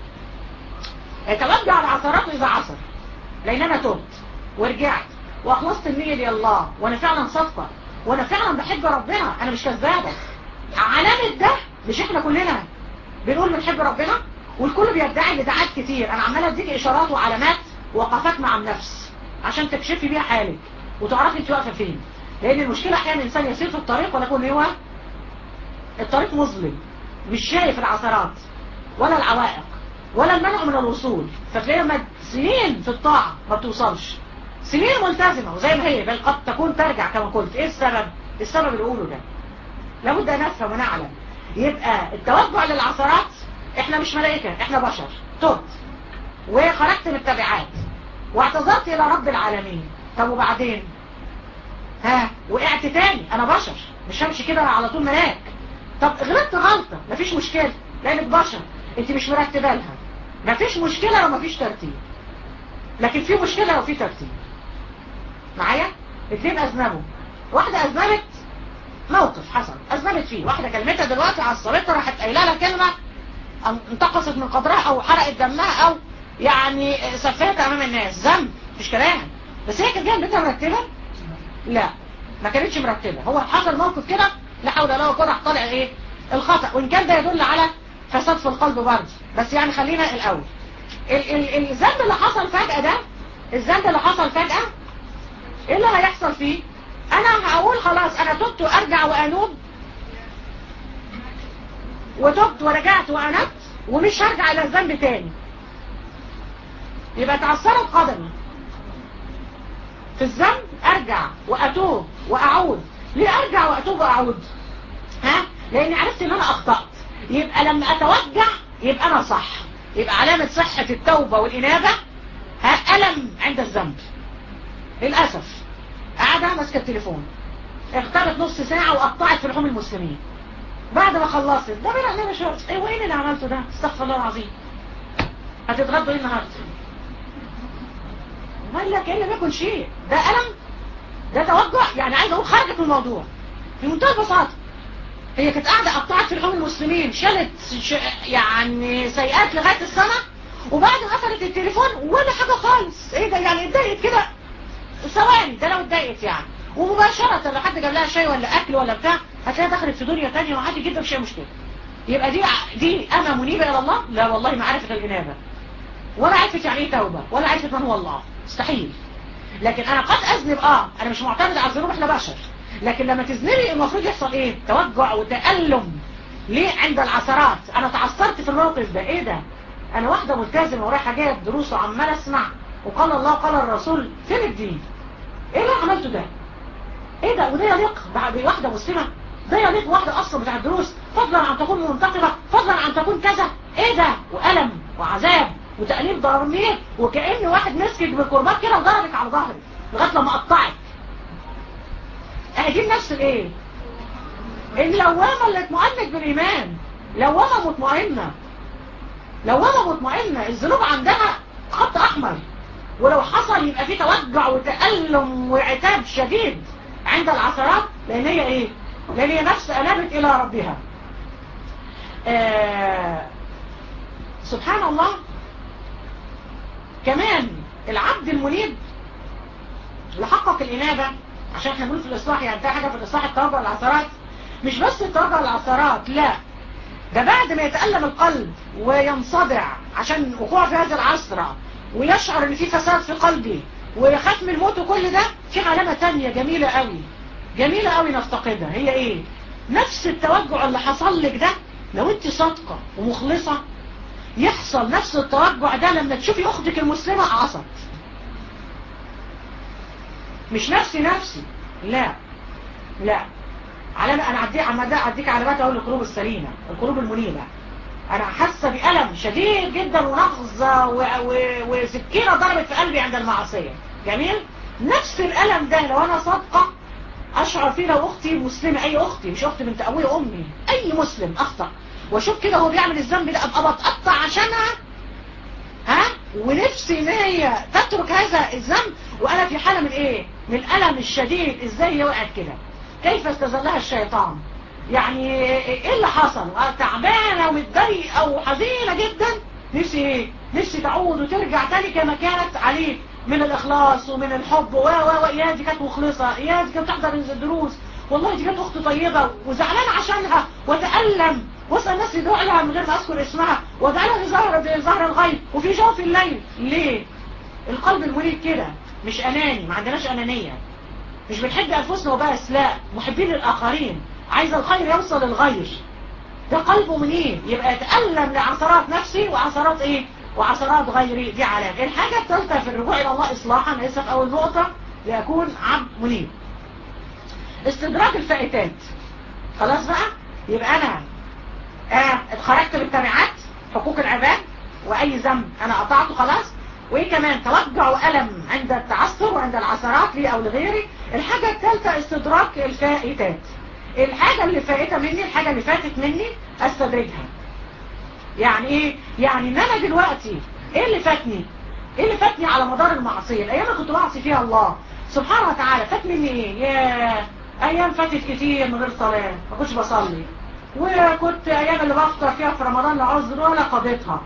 توجع العثرات اذا عثر لان انا تبت ورجعت واخلصت النية دي الله وانا فعلا صادقة وانا فعلا بحب ربنا انا مش كذابة علامة ده مش احنا كلنا بنقول بنحب ربنا والكل بيدعي لدعات كتير انا عمال اديك اشارات وعلامات وقفات مع النفس عشان تكشفي بيها حالك وتعرفي انت واقفه فين لان المشكلة احيانا الانسان يسير في الطريق ولكن هو الطريق مظلم مش شايف العثرات ولا العوائق ولا المنع من الوصول فتلاقي لما سنين في الطاعة ما بتوصلش سنين ملتزمة وزي ما هي بل قد تكون ترجع كما قلت ايه السبب السبب اللي اقوله ده لابد ان نفهم ونعلم يبقى التوجع للعثرات احنا مش ملائكة احنا بشر تبت وخرجت من التبعات واعتذرت الى رب العالمين طب وبعدين ها وقعت تاني انا بشر مش همشي كده على طول ملاك طب غلطت غلطة مفيش مشكلة لانك بشر انت مش مرتبه لها مفيش مشكلة لو مفيش ترتيب لكن في مشكلة لو في ترتيب معايا اتنين اذنبوا واحدة اذنبت موقف حصل اذنبت فيه واحدة كلمتها دلوقتي عصبتها راحت قايله لها كلمة انتقصت من قدرها او حرقت دمها او يعني سفهتها امام الناس ذنب مش كلام بس هي كانت جايه بيتها مرتبه لا ما كانتش مرتبه هو حصل موقف كده لا حول ولا قوه راح طالع ايه الخطا وان كان ده يدل على فساد في القلب برضه بس يعني خلينا الاول ال ال الذنب اللي حصل فجاه ده الذنب اللي حصل فجاه ايه اللي هيحصل فيه انا هقول خلاص انا تبت وارجع وانوب وتبت ورجعت وانبت ومش هرجع الى الذنب تاني يبقى تعثرت قدمي في الذنب ارجع واتوب واعود ليه ارجع واتوب واعود ها لاني عرفت ان انا اخطأت يبقى لما اتوجع يبقى انا صح يبقى علامة صحة التوبة والانابة ها الم عند الذنب للأسف قاعدة ماسكة التليفون اختارت نص ساعة وقطعت في لحوم المسلمين بعد ما خلصت ده بين علينا شو ايه وايه اللي عملته ده استغفر الله العظيم هتتغدوا ايه النهارده قال لك ايه لم يكن شيء ده ألم ده توجع يعني عايز اقول خرجت من الموضوع في منتهى البساطه هي كانت قاعده قطعت في لحوم المسلمين شالت ش... يعني سيئات لغايه السنه وبعد ما قفلت التليفون ولا حاجه خالص ايه ده يعني اتضايقت كده ثواني ده لو اتضايقت يعني ومباشره لو حد جاب لها شاي ولا اكل ولا بتاع هتلاقيها دخلت في دنيا ثانيه وعادي جدا مش مشكله يبقى دي دي انا منيبه الى الله لا والله ما عرفت الانابه ولا عرفت يعني ايه توبه ولا عرفت من هو الله مستحيل لكن انا قد اذنب اه انا مش معتمد على الذنوب احنا بشر لكن لما تذنبي المفروض يحصل ايه توجع وتألم ليه عند العثرات انا تعثرت في الموقف ده ايه ده انا واحدة ملتزمة ورايحة جاية دروس وعمال اسمع وقال الله وقال الرسول فين الدين ايه اللي عملته ده ايه ده وده يليق بواحدة مسلمة ده يليق واحدة اصلا بتاع الدروس فضلا عن تكون منتقبة فضلا عن تكون كذا ايه ده وألم وعذاب وتأليم ضرمير وكأن واحد مسكك بالكربات كده وضربك على ظهرك لغاية لما قطعك اهدي نفس الايه اللوامة اللي اطمئنت بالإيمان لوامة مطمئنة لوامة مطمئنة الذنوب عندها خط أحمر ولو حصل يبقى في توجع وتألم وعتاب شديد عند العثرات لأن هي ايه لأن هي نفس أنابت إلى ربها آه سبحان الله كمان العبد المنيب اللي حقق الإنابة عشان احنا بنقول في الإصلاح يعني ده حاجة في الإصلاح التوبة والعثرات مش بس التوبة والعثرات لا ده بعد ما يتألم القلب وينصدع عشان وقوع في هذه العصرة ويشعر ان في فساد في قلبي ويخاف من الموت وكل ده في علامة تانية جميلة قوي جميلة قوي نفتقدها هي ايه نفس التوجع اللي حصل لك ده لو انت صادقة ومخلصة يحصل نفس التوجع ده لما تشوفي اختك المسلمة عصت مش نفسي نفسي لا لا علامة انا عديك عم ده اديك علامات اقول القلوب السليمة القلوب المنيبة انا حاسة بألم شديد جدا ونغزة و... و... وسكينة ضربت في قلبي عند المعصية جميل نفس الألم ده لو انا صادقة اشعر فيه لو اختي مسلمة اي اختي مش اختي بنت ابويا امي اي مسلم اخطأ واشوف كده هو بيعمل الذنب ده ابقى بتقطع عشانها ها ونفسي ان هي تترك هذا الذنب وانا في حالة من ايه من الالم الشديد ازاي هي وقعت كده كيف استزلها الشيطان يعني ايه اللي حصل تعبانة ومتضايقة وحزينة جدا نفسي ايه نفسي تعود وترجع تاني كما كانت عليه من الاخلاص ومن الحب و و و يا دي كانت مخلصة يا دي كانت تحضر الدروس والله دي كانت اخت طيبة وزعلان عشانها وتألم واسأل الناس يدعو لها من غير ما اذكر اسمها وجعلها في ظهر في ظهر الغيب وفي جوف الليل ليه القلب المريد كده مش اناني ما عندناش انانية مش بنحب انفسنا وبس لا محبين للاخرين عايز الخير يوصل للغير ده قلبه منين يبقى يتألم لعثرات نفسي وعثرات ايه وعثرات غيري دي علامة الحاجة الثالثة في الرجوع الى الله اصلاحا لسه في اول نقطة ليكون عبد منيب استدراك الفائتات خلاص بقى يبقى انا آه اتخرجت بالتبعات حقوق العباد واي ذنب انا قطعته خلاص وايه كمان توجع والم عند التعثر وعند العثرات لي او لغيري الحاجة الثالثة استدراك الفائتات الحاجة اللي فائتة مني الحاجة اللي فاتت مني استدرجها يعني ايه يعني ان انا دلوقتي ايه اللي فاتني ايه اللي فاتني على مدار المعصية الايام اللي كنت بعصي فيها الله سبحانه وتعالى فات مني ايه يا ايام فاتت كتير من غير صلاة ما كنتش بصلي وكنت ايام اللي بفطر فيها في رمضان لعذر ولا قضيتها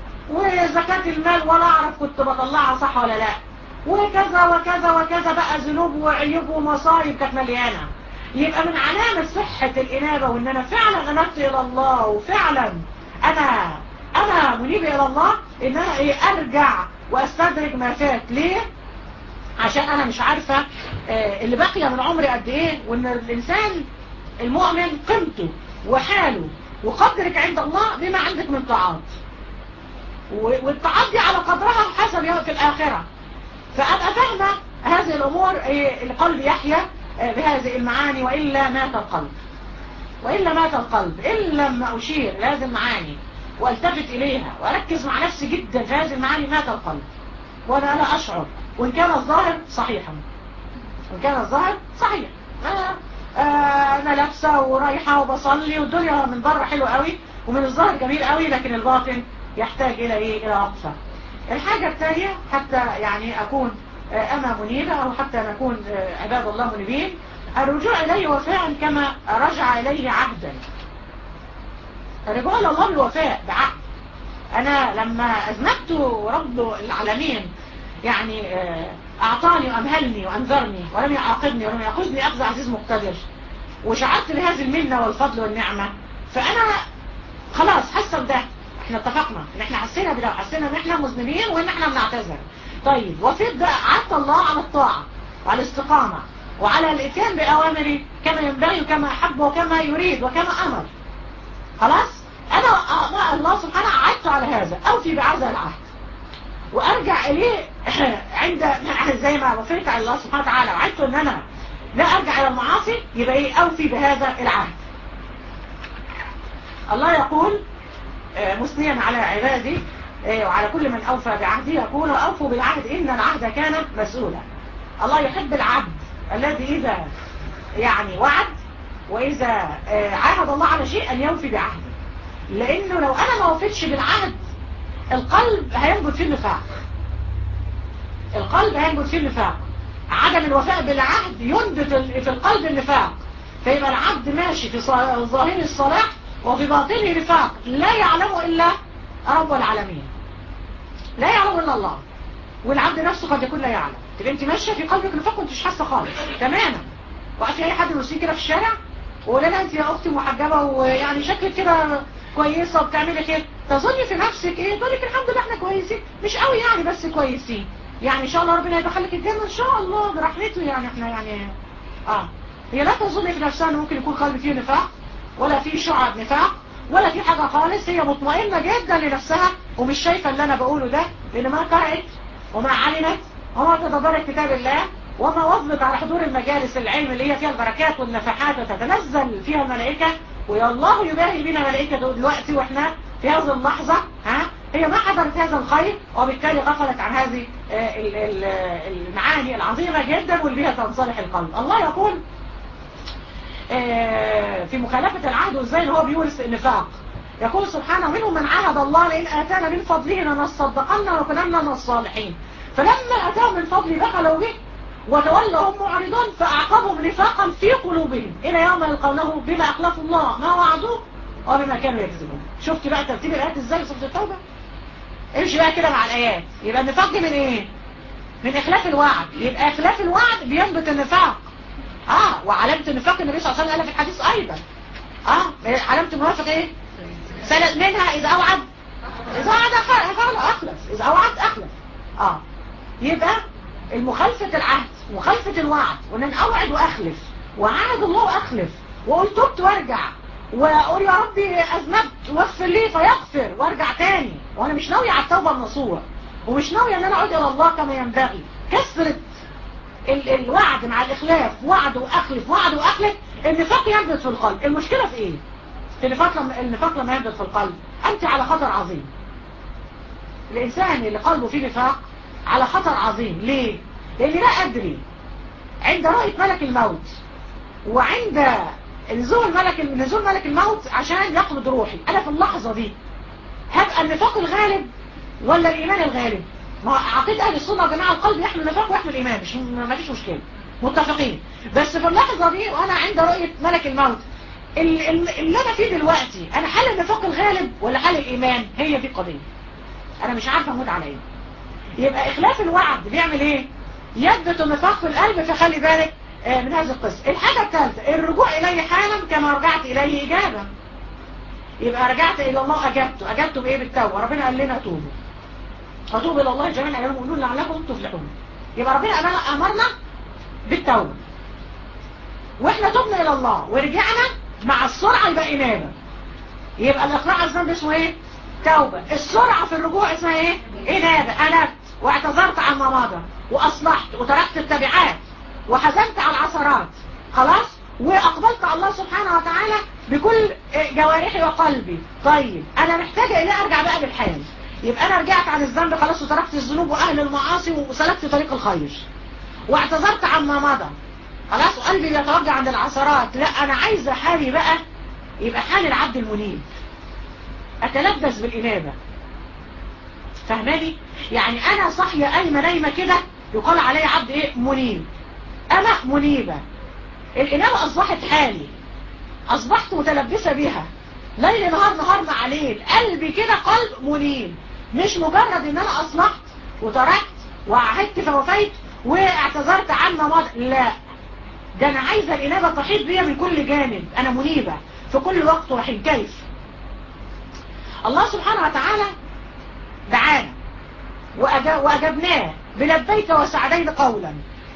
وزكاة المال ولا اعرف كنت بطلعها صح ولا لا وكذا وكذا وكذا بقى ذنوب وعيوب ومصايب كانت مليانة يبقى من علامة صحة الإنابة وإن أنا فعلا أنبت إلى الله وفعلا أنا أنا منيب إلى الله إن أنا إيه أرجع وأستدرك ما فات ليه؟ عشان أنا مش عارفة آه اللي بقي من عمري قد إيه وإن الإنسان المؤمن قيمته وحاله وقدرك عند الله بما عندك من طاعات والطاعات دي على قدرها حسب يوم في الآخرة فأبقى فاهمة هذه الأمور إيه القلب يحيا بهذه المعاني وإلا مات القلب وإلا مات القلب إن لم أشير لهذه المعاني والتفت إليها وأركز مع نفسي جدا في هذه المعاني مات القلب وأنا لا أشعر وإن كان الظاهر صحيحا وإن كان الظاهر صحيح أنا, آه أنا لابسة ورايحة وبصلي والدنيا من بره حلوة قوي ومن الظاهر جميل قوي لكن الباطن يحتاج إلى إيه إلى وقفة الحاجة الثانية حتى يعني أكون أنا منيبة أو حتى نكون عباد الله منيبين الرجوع إليه وفاء كما رجع إليه عهدا الرجوع إلى الله بالوفاء بعهد أنا لما أذنبت رب العالمين يعني أعطاني وأمهلني وأنذرني ولم يعاقبني ولم يأخذني أخذ عزيز مقتدر وشعرت بهذه المنة والفضل والنعمة فأنا خلاص حاسة بده احنا اتفقنا ان احنا حسينا بده حسينا ان احنا مذنبين وان احنا بنعتذر طيب وفيت بقى عدت الله على الطاعة وعلى الاستقامة وعلى الاتيان بأوامري كما ينبغي وكما أحب وكما يريد وكما أمر خلاص أنا الله سبحانه عدت على هذا أوفي بهذا العهد وأرجع إليه عند زي ما وفيت على الله سبحانه وتعالى وعدت أن أنا لا أرجع إلى المعاصي يبقى إيه أوفي بهذا العهد الله يقول مثنيا على عبادي وعلى كل من أوفى بعهده يقول أوفوا بالعهد إن العهد كان مسؤولا الله يحب العبد الذي إذا يعني وعد وإذا عاهد الله على شيء أن يوفي بعهده لأنه لو أنا ما وفيتش بالعهد القلب هينبت فيه النفاق القلب هينبت فيه النفاق عدم الوفاء بالعهد ينبت في القلب النفاق فيبقى العبد ماشي في ظاهر الصلاح وفي باطنه نفاق لا يعلمه إلا رب العالمين لا يعلم إلا الله والعبد نفسه قد يكون لا يعلم تبقى انت ماشيه في قلبك نفاق وانت مش حاسه خالص تماما وقت اي حد يوصيك كده في الشارع وقول لها انت يا اختي محجبه ويعني شكلك كده كويسه وبتعملي خير تظني في نفسك ايه تقول لك الحمد لله احنا كويسين مش قوي يعني بس كويسين يعني ان شاء الله ربنا يدخلك الجنه ان شاء الله برحمته يعني احنا يعني اه هي لا تظن في نفسها ان ممكن يكون قلب فيه نفاق ولا فيه شعب نفاق ولا في حاجة خالص هي مطمئنة جدا لنفسها ومش شايفة اللي انا بقوله ده لان ما قرأت وما علمت وما تدبرت كتاب الله وما وظبت على حضور المجالس العلم اللي هي فيها البركات والنفحات وتتنزل فيها الملائكة ويا الله يباهي بنا ملائكة دلوقتي واحنا في هذه اللحظة ها هي ما حضرت هذا الخير وبالتالي غفلت عن هذه المعاني العظيمة جدا واللي بها تنصلح القلب الله يقول في مخالفة العهد وازاي ان هو بيورث النفاق يقول سبحانه منهم من عهد الله لئن آتانا من فضله لنصدقن وكنا من الصالحين فلما أتاهم من فضله دخلوا به وتولوا هم معرضون فأعقبهم نفاقا في قلوبهم إلى يوم يلقونه بما أخلفوا الله ما وعدوه وبما كانوا يكذبون شفت بقى ترتيب الآيات ازاي في سورة التوبة امشي بقى كده مع الآيات يبقى النفاق دي من ايه من إخلاف الوعد يبقى إخلاف الوعد بينبت النفاق اه وعلامة النفاق النبي صلى الله عليه وسلم قال في الحديث ايضا اه علامة المنافق ايه سند منها اذا اوعد اذا اوعد اخلف اذا اوعد اخلف اه يبقى المخالفة العهد مخالفة الوعد وان اوعد واخلف وعهد الله واخلف واقول تبت وارجع واقول يا ربي اذنبت واغفر لي فيغفر وارجع تاني وانا مش ناوي على التوبة النصوح ومش ناوي ان انا اعود الى الله كما ينبغي كسرت الوعد مع الإخلاف وعد وأخلف وعد وأخلف النفاق ينبت في القلب المشكلة في إيه؟ النفاق لما, النفاق لما ينبت في القلب أنت على خطر عظيم الإنسان اللي قلبه فيه نفاق على خطر عظيم ليه؟ لأن لا أدري عند رؤية ملك الموت وعند نزول ملك نزول ملك الموت عشان يقبض روحي انا في اللحظة دي هبقى النفاق الغالب ولا الايمان الغالب ما عقيدة اهل السنة يا جماعة القلب يحمل النفاق ويحمل الايمان مش ما فيش مشكلة متفقين بس في اللحظة دي وانا عند رؤية ملك الموت اللي انا فيه دلوقتي انا حال النفاق الغالب ولا حال الايمان هي دي قضية انا مش عارفة اموت على ايه يبقى اخلاف الوعد بيعمل ايه يثبت النفاق في القلب فخلي بالك من هذا القسم الحاجة الثالثة الرجوع اليه حالا كما رجعت اليه اجابة يبقى رجعت الى الله اجبته اجبته بايه بالتوبة ربنا قال لنا توبوا فتوبوا الى الله جميعا ايها المؤمنون لعلكم تفلحون يبقى ربنا امرنا بالتوبة واحنا تبنا الى الله ورجعنا مع السرعة يبقى انابة يبقى الاقلاع على الذنب اسمه ايه توبة السرعة في الرجوع اسمها ايه انابة انبت واعتذرت عن ما مضى واصلحت وتركت التبعات وحزنت على العثرات خلاص واقبلت على الله سبحانه وتعالى بكل جوارحي وقلبي طيب انا محتاجة اليه ارجع بقى بالحال يبقى انا رجعت عن الذنب خلاص وتركت الذنوب واهل المعاصي وسلكت طريق الخير واعتذرت عن ما مضى خلاص وقلبي بيتوجع عند العثرات لا انا عايزه حالي بقى يبقى حال العبد المنيب اتلبس بالانابه فهماني يعني انا صاحيه قايمه نايمه كده يقال علي عبد ايه منيب انا منيبه الانابه اصبحت حالي اصبحت متلبسه بها ليل نهار نهار مع ليل قلبي كده قلب منيب مش مجرد ان انا اصلحت وتركت وعهدت فوفيت واعتذرت عن ماضي لا ده انا عايزه الانابه تحيط بيا من كل جانب انا منيبه في كل وقت وحين كيف الله سبحانه وتعالى دعانا وأجبناه بلبيك وسعدين قولا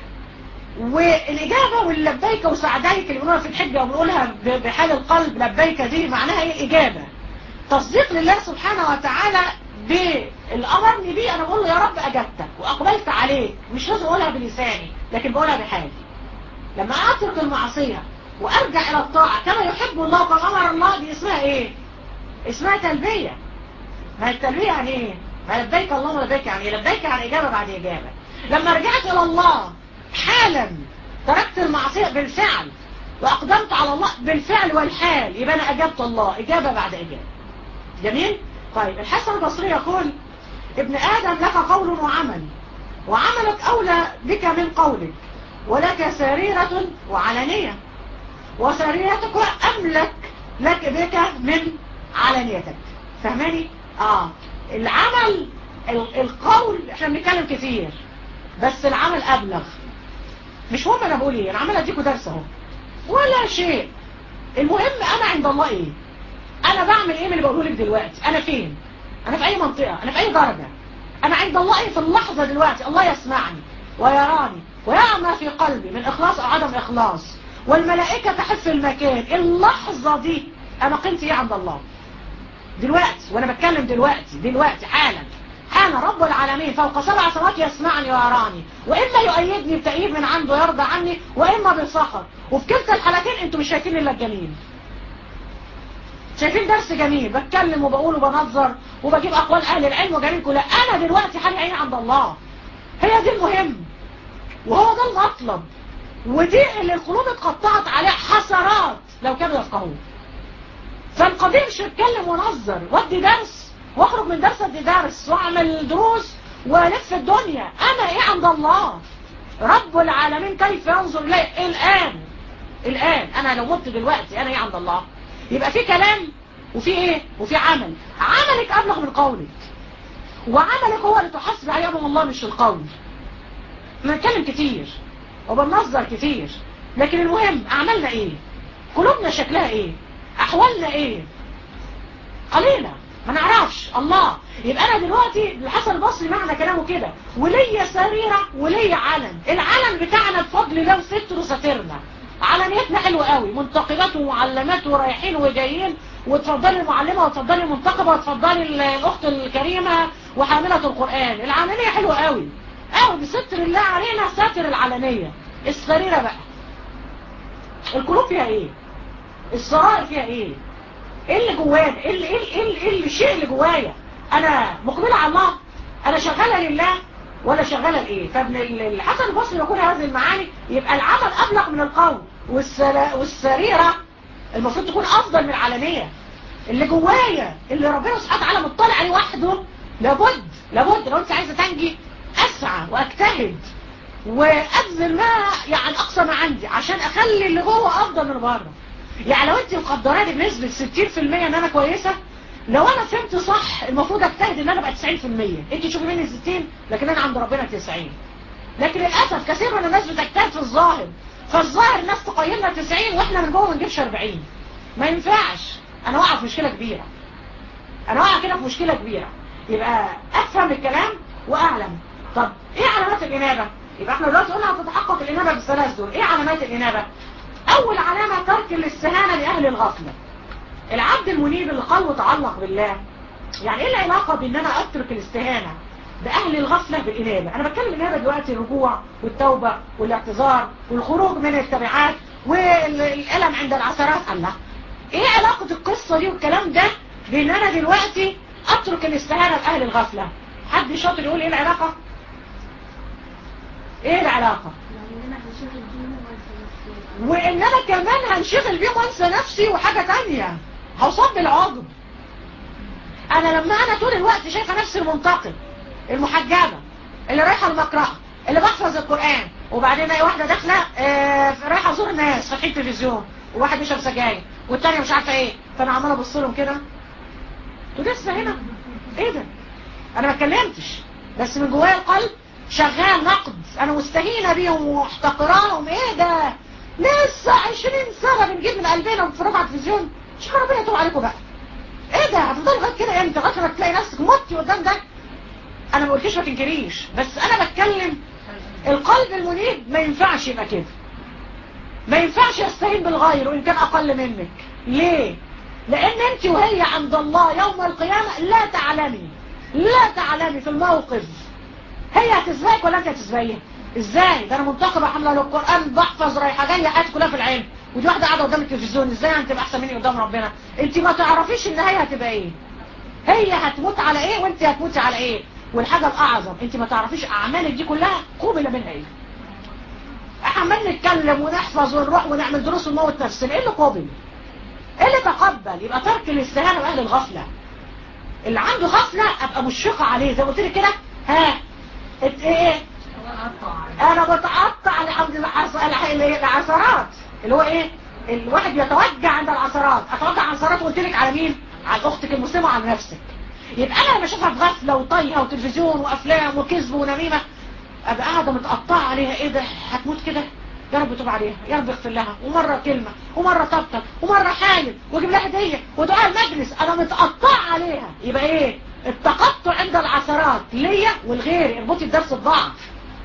والإجابة واللبيك وسعديك اللي بنقولها في الحجة وبنقولها بحال القلب لبيك دي معناها ايه إجابة تصديق لله سبحانه وتعالى بالأمرني بيه أنا بقول له يا رب أجبتك وأقبلت عليك مش لازم أقولها بلساني لكن بقولها بحالي لما أترك المعصية وأرجع إلى الطاعة كما يحب الله وكما أمر الله دي اسمها إيه اسمها تلبية ما التلبية يعني إيه ما لبيك اللهم لبيك يعني لبيك يعني إجابة بعد إجابة لما رجعت إلى الله حالا تركت المعصية بالفعل وأقدمت على الله بالفعل والحال يبقى أنا أجبت الله إجابة بعد إجابة جميل؟ طيب الحسن البصري يقول ابن آدم لك قول وعمل وعملك أولى بك من قولك ولك سريرة وعلانية وسريرتك أملك لك بك من علانيتك فهماني؟ آه العمل القول احنا بنتكلم كتير بس العمل أبلغ مش مهم أنا بقول إيه أنا عمال أديكوا درس أهو ولا شيء المهم أنا عند الله إيه أنا بعمل إيه من اللي بقوله لك دلوقتي أنا فين أنا في أي منطقة أنا في أي درجة أنا عند الله إيه في اللحظة دلوقتي الله يسمعني ويراني ويرى ما في قلبي من إخلاص أو عدم إخلاص والملائكة تحف المكان اللحظة دي أنا قيمتي إيه عند الله دلوقتي وأنا بتكلم دلوقتي دلوقتي حالا حالا رب العالمين فوق سبع سماوات يسمعني ويراني وإما يؤيدني بتأييد من عنده يرضى عني وإما بالسخط وفي كلتا الحالتين انتوا مش شايفين إلا الجميل شايفين درس جميل بتكلم وبقول وبنظر وبجيب أقوال أهل العلم وجميل كلها أنا دلوقتي حالي عين عند الله هي دي المهم وهو ده المطلب ودي اللي القلوب اتقطعت عليه حسرات لو كانوا يفقهون فالقضية مش اتكلم ونظر ودي درس واخرج من درس ادي درس واعمل دروس والف الدنيا انا ايه عند الله رب العالمين كيف ينظر الي الان الان انا لو مت دلوقتي انا ايه عند الله يبقى في كلام وفي ايه وفي عمل عملك ابلغ من قولك وعملك هو اللي تحاسب عليه امام الله مش القول بنتكلم كتير وبننظر كتير لكن المهم اعمالنا ايه قلوبنا شكلها ايه احوالنا ايه قليلة ما نعرفش الله يبقى انا دلوقتي الحسن البصري معنى كلامه كده وليا سريرة وليا علم العلم بتاعنا بفضل الله وستر وسترنا علانيتنا حلوة قوي منتقبات ومعلمات ورايحين وجايين وتفضلي المعلمة وتفضلي المنتقبة وتفضلي الاخت الكريمة وحاملة القرآن العلانية حلوة قوي قوي بستر الله علينا ساتر العلانية السريرة بقى القلوب فيها ايه السرائر فيها ايه ايه اللي جوانا ايه اللي ايه ايه ايه الشيء اللي جوايا انا مقبلة على الله انا شغالة لله ولا شغالة لايه فابن الحسن البصري يقول هذه المعاني يبقى العمل ابلغ من القول والسريرة المفروض تكون افضل من العالميه اللي جوايا اللي ربنا سبحانه وتعالى مطلع عليه وحده لابد لابد لو انت عايزه تنجي اسعى واجتهد وابذل ما يعني اقصى ما عندي عشان اخلي اللي جوه افضل من بره يعني لو انت مقدراني بنسبه 60% ان انا كويسه لو انا فهمت صح المفروض اجتهد ان انا ابقى 90% انت تشوفي مني 60 لكن انا عند ربنا 90 لكن للاسف كثير من الناس بتجتهد في الظاهر فالظاهر الناس تقيمنا 90 واحنا من جوه ما نجيبش 40 ما ينفعش انا واقع في مشكله كبيره انا واقع كده في مشكله كبيره يبقى افهم الكلام واعلم طب ايه علامات الانابه يبقى احنا دلوقتي قلنا هتتحقق الانابه بالثلاث دول ايه علامات الانابه اول علامه ترك الاستهانه لاهل الغفله العبد المنيب اللي قلبه تعلق بالله يعني ايه العلاقه بان انا اترك الاستهانه باهل الغفله بالانابه انا بتكلم الانابه دلوقتي الرجوع والتوبه والاعتذار والخروج من التبعات والالم عند العثرات الله ايه علاقه القصه دي والكلام ده بان انا دلوقتي اترك الاستهانه باهل الغفله حد شاطر يقول ايه العلاقه ايه العلاقه وان انا كمان هنشغل بيهم وانسى نفسي وحاجه تانية هوصل بالعجب انا لما انا طول الوقت شايفه نفسي المنتقم المحجبه اللي رايحه المقرأة اللي بحفظ القرآن وبعدين الاقي واحده داخله آه رايحه ازور ناس فاتحين تلفزيون وواحد بيشرب سجاير والتانية مش عارفه ايه فانا عماله ابص لهم كده انتوا لسه هنا ايه ده انا ما اتكلمتش بس من جوايا القلب شغال نقد انا مستهينه بيهم واحتقراهم ايه ده لسه 20 سنه بنجيب من قلبنا ونتفرج على التلفزيون مش ربنا يتوب عليكم بقى ايه ده هتفضلوا لغايه كده امتى لغايه ما تلاقي نفسك متي قدام ده انا ما قلتش ما تنكريش بس انا بتكلم القلب المنيب ما ينفعش يبقى كده ما ينفعش يستهين بالغير وان كان اقل منك ليه لان انت وهي عند الله يوم القيامة لا تعلمي لا تعلمي في الموقف هي هتسبقك ولا انت هتسبقيها ازاي ده انا منتقبه حامله للقران بحفظ رايحه جايه حياتي كلها في العلم ودي واحده قاعده قدام التلفزيون ازاي هتبقى احسن مني قدام ربنا انت ما تعرفيش ان هي هتبقى ايه هي هتموت على ايه وانت هتموتي على ايه والحاجه الاعظم انت ما تعرفيش اعمالك دي كلها قوبل منها ايه عمال نتكلم ونحفظ ونروح ونعمل دروس ونموت نفسنا ايه اللي قابل ايه اللي تقبل يبقى ترك الاستهانه باهل الغفله اللي عنده غفله ابقى مشفقه عليه زي ما قلت لك كده ها ات ايه انا بتقطع عند العثرات اللي هو ايه الواحد يتوجع عند العثرات اتوجع عن عثرات قلت لك على مين على اختك المسلمه وعلى نفسك يبقى انا لما اشوفها في غفله وطايحه وتلفزيون وافلام وكذب ونميمه ابقى قاعده متقطعه عليها ايه ده هتموت كده يا رب توب عليها يا رب اغفر لها ومره كلمه ومره طبطب ومره حالب واجيب لها هديه ودعاء المجلس انا متقطعه عليها يبقى ايه التقطع عند العثرات ليا والغير اربطي الدرس ببعض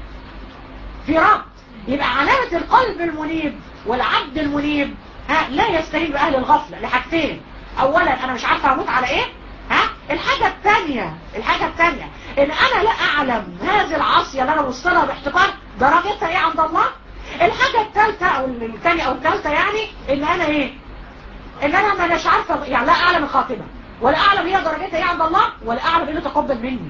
في ربط يبقى علامه القلب المنيب والعبد المنيب ها لا يستهين باهل الغفله لحاجتين اولا انا مش عارفه هموت على ايه ها الحاجة الثانية الحاجة الثانية ان انا لا اعلم هذه العصية اللي انا وصلها باحتقار درجتها ايه عند الله الحاجة الثالثة او الثانية او الثالثة يعني ان انا ايه ان انا ما مش عارفة يعني لا اعلم الخاتمة ولا اعلم هي درجتها ايه عند الله ولا اعلم ايه اللي تقبل مني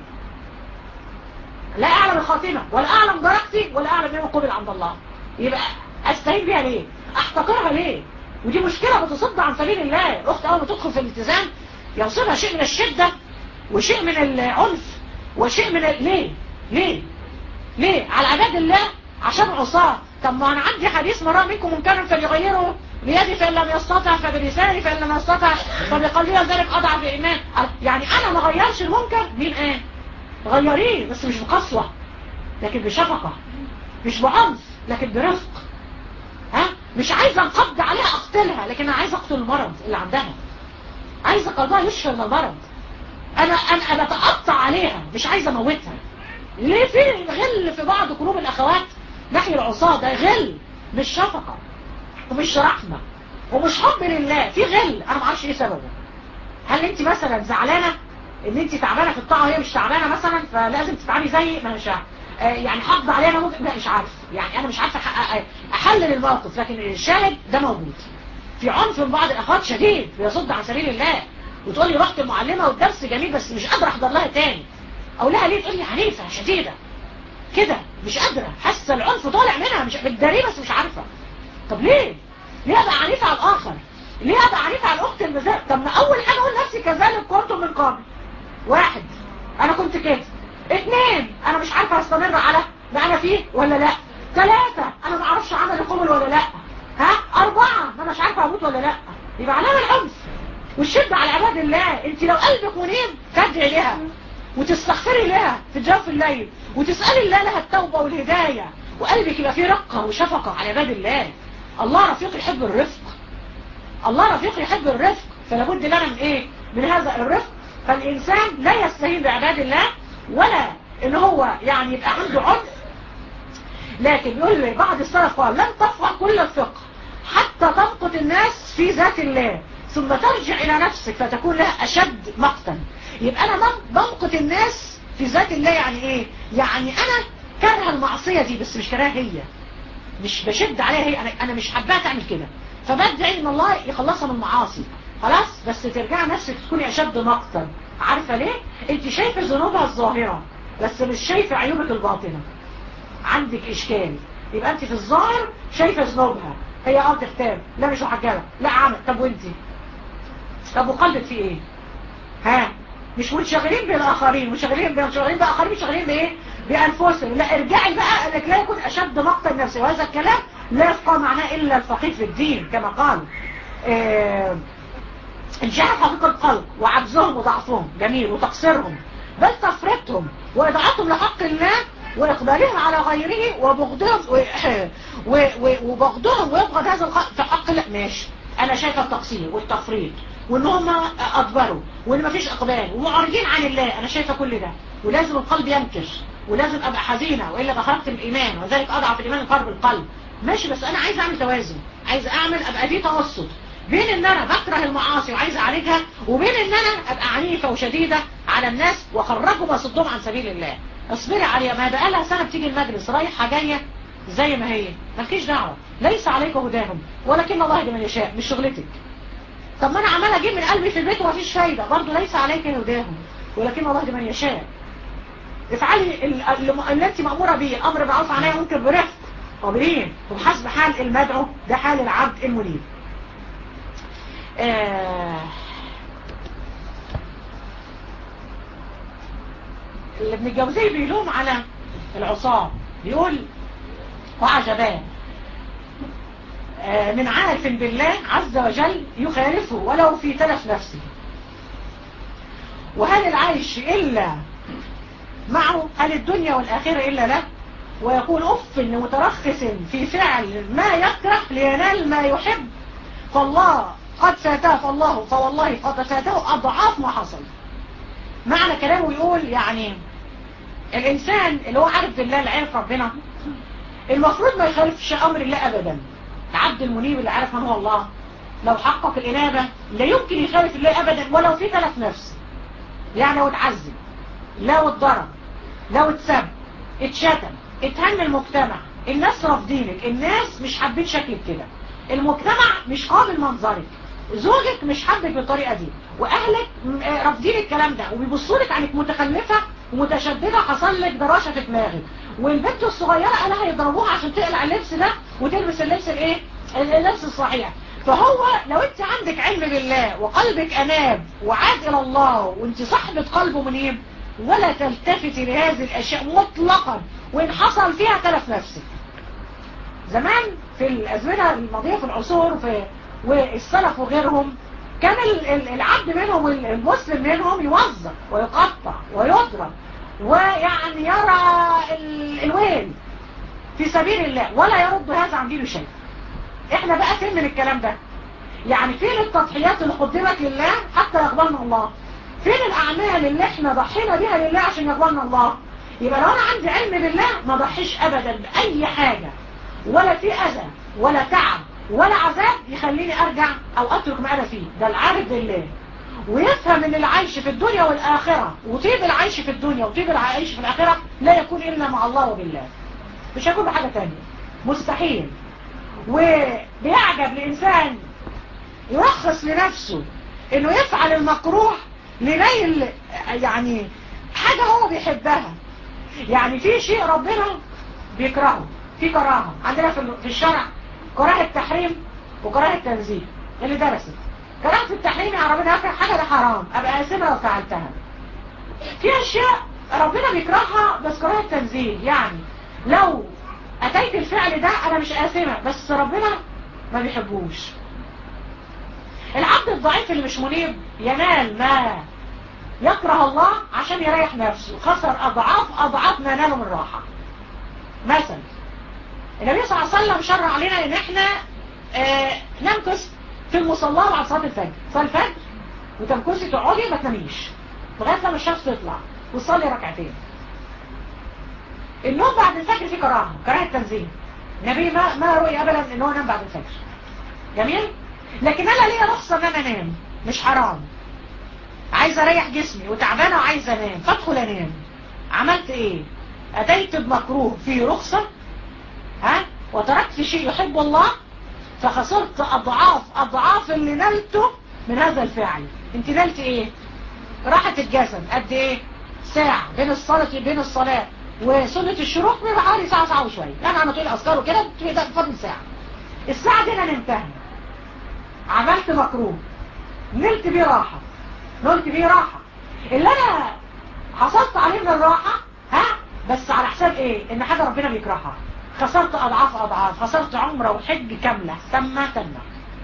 لا اعلم الخاتمة ولا اعلم درجتي ولا اعلم ايه قبل عند الله يبقى استهين بيها ليه احتقرها ليه ودي مشكلة بتصد عن سبيل الله الاخت اول ما تدخل في الالتزام يوصلها شيء من الشدة وشيء من العنف وشيء من ال... ليه ليه ليه على عباد الله عشان عصاه طب ما انا عندي حديث مرة منكم منكرا فليغيره بيدي فإن لم يستطع فبلساني فإن لم يستطع فبقلبي ذلك أضعف الإيمان يعني أنا ما غيرش المنكر مين قال غيريه بس مش بقسوة لكن بشفقة مش بعنف لكن برفق ها مش عايزة انقض عليها اقتلها لكن انا عايزة اقتل المرض اللي عندها عايزة قلبها يشفى من المرض انا انا بتقطع عليها مش عايزة اموتها ليه في غل في بعض قلوب الاخوات ناحية العصاة ده غل مش شفقة ومش رحمة ومش حب لله في غل انا ما اعرفش ايه سببه هل انت مثلا زعلانة ان انت تعبانة في الطاعة وهي مش تعبانة مثلا فلازم تتعبي زي ما مش عارف آه يعني حافظ عليها انا ممكن لا مش عارف يعني انا مش عارفة احلل الموقف لكن الشاهد ده موجود في عنف من بعض الاخوات شديد بيصد عن سبيل الله وتقول لي رحت المعلمة والدرس جميل بس مش قادرة احضر لها تاني اقول لها ليه تقول لي عنيفة شديدة كده مش قادرة حاسة العنف طالع منها مش بتداريه بس مش عارفة طب ليه ليه ابقى عنيفة على الاخر ليه ابقى عنيف على الاخت المزاج طب ما اول حاجه اقول نفسي كذلك كنتم من قبل واحد انا كنت كده اثنين انا مش عارفه استمر على ما انا فيه ولا لا ثلاثة انا ما اعرفش عمل قبل ولا لا ها اربعة ما انا مش عارفه اموت ولا لا يبقى علامه العنف والشدة على عباد الله انت لو قلبك منيب تدعي لها وتستغفري لها في جوف الليل وتسألي الله لها التوبة والهداية وقلبك يبقى فيه رقة وشفقة على عباد الله الله رفيق يحب الرفق الله رفيق يحب الرفق فلابد لنا من ايه من هذا الرفق فالإنسان لا يستهين بعباد الله ولا ان هو يعني يبقى عنده عنف لكن بيقول لي بعض السلف قال لن تفقه كل الفقه حتى تمقت الناس في ذات الله ثم ترجع إلى نفسك فتكون لها أشد مقتا يبقى أنا بمقت الناس في ذات الله يعني إيه يعني أنا كاره المعصية دي بس مش كراها هي مش بشد عليها هي أنا, أنا مش حباها تعمل كده فبدعي إن الله يخلصها من المعاصي خلاص بس ترجع نفسك تكوني أشد مقتا عارفة ليه انت شايفة ذنوبها الظاهرة بس مش شايفة عيوبك الباطنة عندك إشكال يبقى انت في الظاهر شايفة ذنوبها هي اه تختار لا مش محجبة لا عمل طب وانتي طب وقلبك في ايه ها مش منشغلين بالاخرين منشغلين منشغلين بالاخرين منشغلين بايه بانفسهم لا ارجعي بقى انك لا يكون اشد مقتا نفسي وهذا الكلام لا يفقه معناه الا الفقيه في الدين كما قال اه انشاء حقيقة الخلق وعجزهم وضعفهم جميل وتقصيرهم بل تفريطهم وإضاعتهم لحق الله وإقبالهم على غيره وبغضهم و... و... و... وبغضهم ويبغض هذا الخلق في حق لا ماشي أنا شايفة التقصير والتفريط وإن هم أدبروا وإن مفيش إقبال ومعرضين عن الله أنا شايفة كل ده ولازم القلب ينكش ولازم أبقى حزينة وإلا بخرجت من الإيمان وذلك أضعف الإيمان القلب القلب ماشي بس أنا عايز أعمل توازن عايز أعمل أبقى في توسط بين ان انا بكره المعاصي وعايز اعالجها وبين ان انا ابقى عنيفة وشديدة على الناس واخرجهم واصدهم عن سبيل الله اصبري عليها ما بقى لها سنة بتيجي المجلس رايحة جاية زي ما هي مالكيش دعوة ليس عليك هداهم ولكن الله يهدي من يشاء مش شغلتك طب ما انا عمال اجيب من قلبي في البيت ومفيش فايدة برضه ليس عليك هداهم ولكن الله يهدي من يشاء افعلي اللي انت مأمورة بيه الامر بالمعروف عنها ممكن برفق قابلين وبحسب حال المدعو ده حال العبد المنيب آه ابن الجوزي بيلوم على العصام بيقول وعجبان آه من عارف بالله عز وجل يخالفه ولو في تلف نفسه وهل العيش إلا معه هل الدنيا والآخرة إلا له ويقول أف مترخص في فعل ما يكره لينال ما يحب فالله قد فاته فالله فوالله قد فاته أضعاف ما حصل معنى كلامه يقول يعني الإنسان اللي هو عارف بالله اللي عارف ربنا المفروض ما يخالفش أمر الله أبدا العبد المنيب اللي عارف من هو الله لو حقق الإنابة لا يمكن يخالف الله أبدا ولو في تلف نفس يعني لو اتعذب لو اتضرب لو اتسب اتشتم اتهم المجتمع الناس رافضينك الناس مش حابين شكلك كده المجتمع مش قابل منظرك زوجك مش حابك بالطريقة دي واهلك رافضين الكلام ده وبيبصوا لك عنك متخلفة ومتشددة حصل لك دراشة في دماغك والبنت الصغيرة قالها يضربوها عشان تقلع اللبس ده وتلبس اللبس الايه اللبس الصحيح فهو لو انت عندك علم بالله وقلبك اناب وعاد الى الله وانت صاحبة قلب منيب ولا تلتفتي لهذه الاشياء مطلقا وان حصل فيها تلف نفسك زمان في الازمنة الماضية في العصور في والسلف وغيرهم كان العبد منهم المسلم منهم يوظف ويقطع ويضرب ويعني يرى الويل في سبيل الله ولا يرد هذا عن دينه شيء احنا بقى فين من الكلام ده يعني فين التضحيات اللي قدمت لله حتى يقبلنا الله فين الاعمال اللي احنا ضحينا بها لله عشان يقبلنا الله يبقى لو انا عندي علم بالله ما ضحيش ابدا باي حاجة ولا في اذى ولا تعب ولا عذاب يخليني ارجع او اترك ما انا فيه ده العارف بالله ويفهم ان العيش في الدنيا والاخرة وطيب العيش في الدنيا وطيب العيش في الاخرة لا يكون الا مع الله وبالله مش هيكون بحاجة تانية مستحيل وبيعجب لإنسان يرخص لنفسه انه يفعل المكروه لنيل يعني حاجة هو بيحبها يعني في شيء ربنا بيكرهه في كراهة عندنا في الشرع كراهة تحريم وكراهة تنزيه اللي درست كراهة التحريم يا ربنا يكره حاجة ده حرام ابقى اسمها لو فعلتها في اشياء ربنا بيكرهها بس كراهة تنزيل يعني لو اتيت الفعل ده انا مش اسمة بس ربنا ما بيحبوش العبد الضعيف اللي مش منيب ينال ما يكره الله عشان يريح نفسه خسر اضعاف اضعاف ما ناله من راحة مثلا النبي صلى الله عليه وسلم شرع علينا ان احنا آه نمكس في المصلى بعد صلاة الفجر صلاة الفجر وتمكسي تقعدي ما تناميش لغاية لما الشمس تطلع وتصلي ركعتين النوم بعد الفجر فيه كراهة كراهة تنزيل النبي ما ما رؤي ابدا ان هو نام بعد الفجر جميل لكن انا ليا رخصة ان انا انام مش حرام عايزه اريح جسمي وتعبانه وعايزه انام فادخل انام عملت ايه اتيت بمكروه فيه رخصة ها وتركت شيء يحب الله فخسرت اضعاف اضعاف اللي نلته من هذا الفعل انت نلت ايه راحة الجسد قد ايه ساعة بين الصلاة بين الصلاة وسنة الشروق بيبقى حوالي ساعة ساعة وشوية يعني انا تقول اذكار وكده بتبقى فاضل ساعة الساعة دي انا نمتها عملت مكروه نلت بيه راحة نلت بيه راحة اللي انا حصلت عليه من الراحة ها بس على حساب ايه ان حاجة ربنا بيكرهها خسرت اضعاف اضعاف خسرت عمره وحج كاملة تمة تمة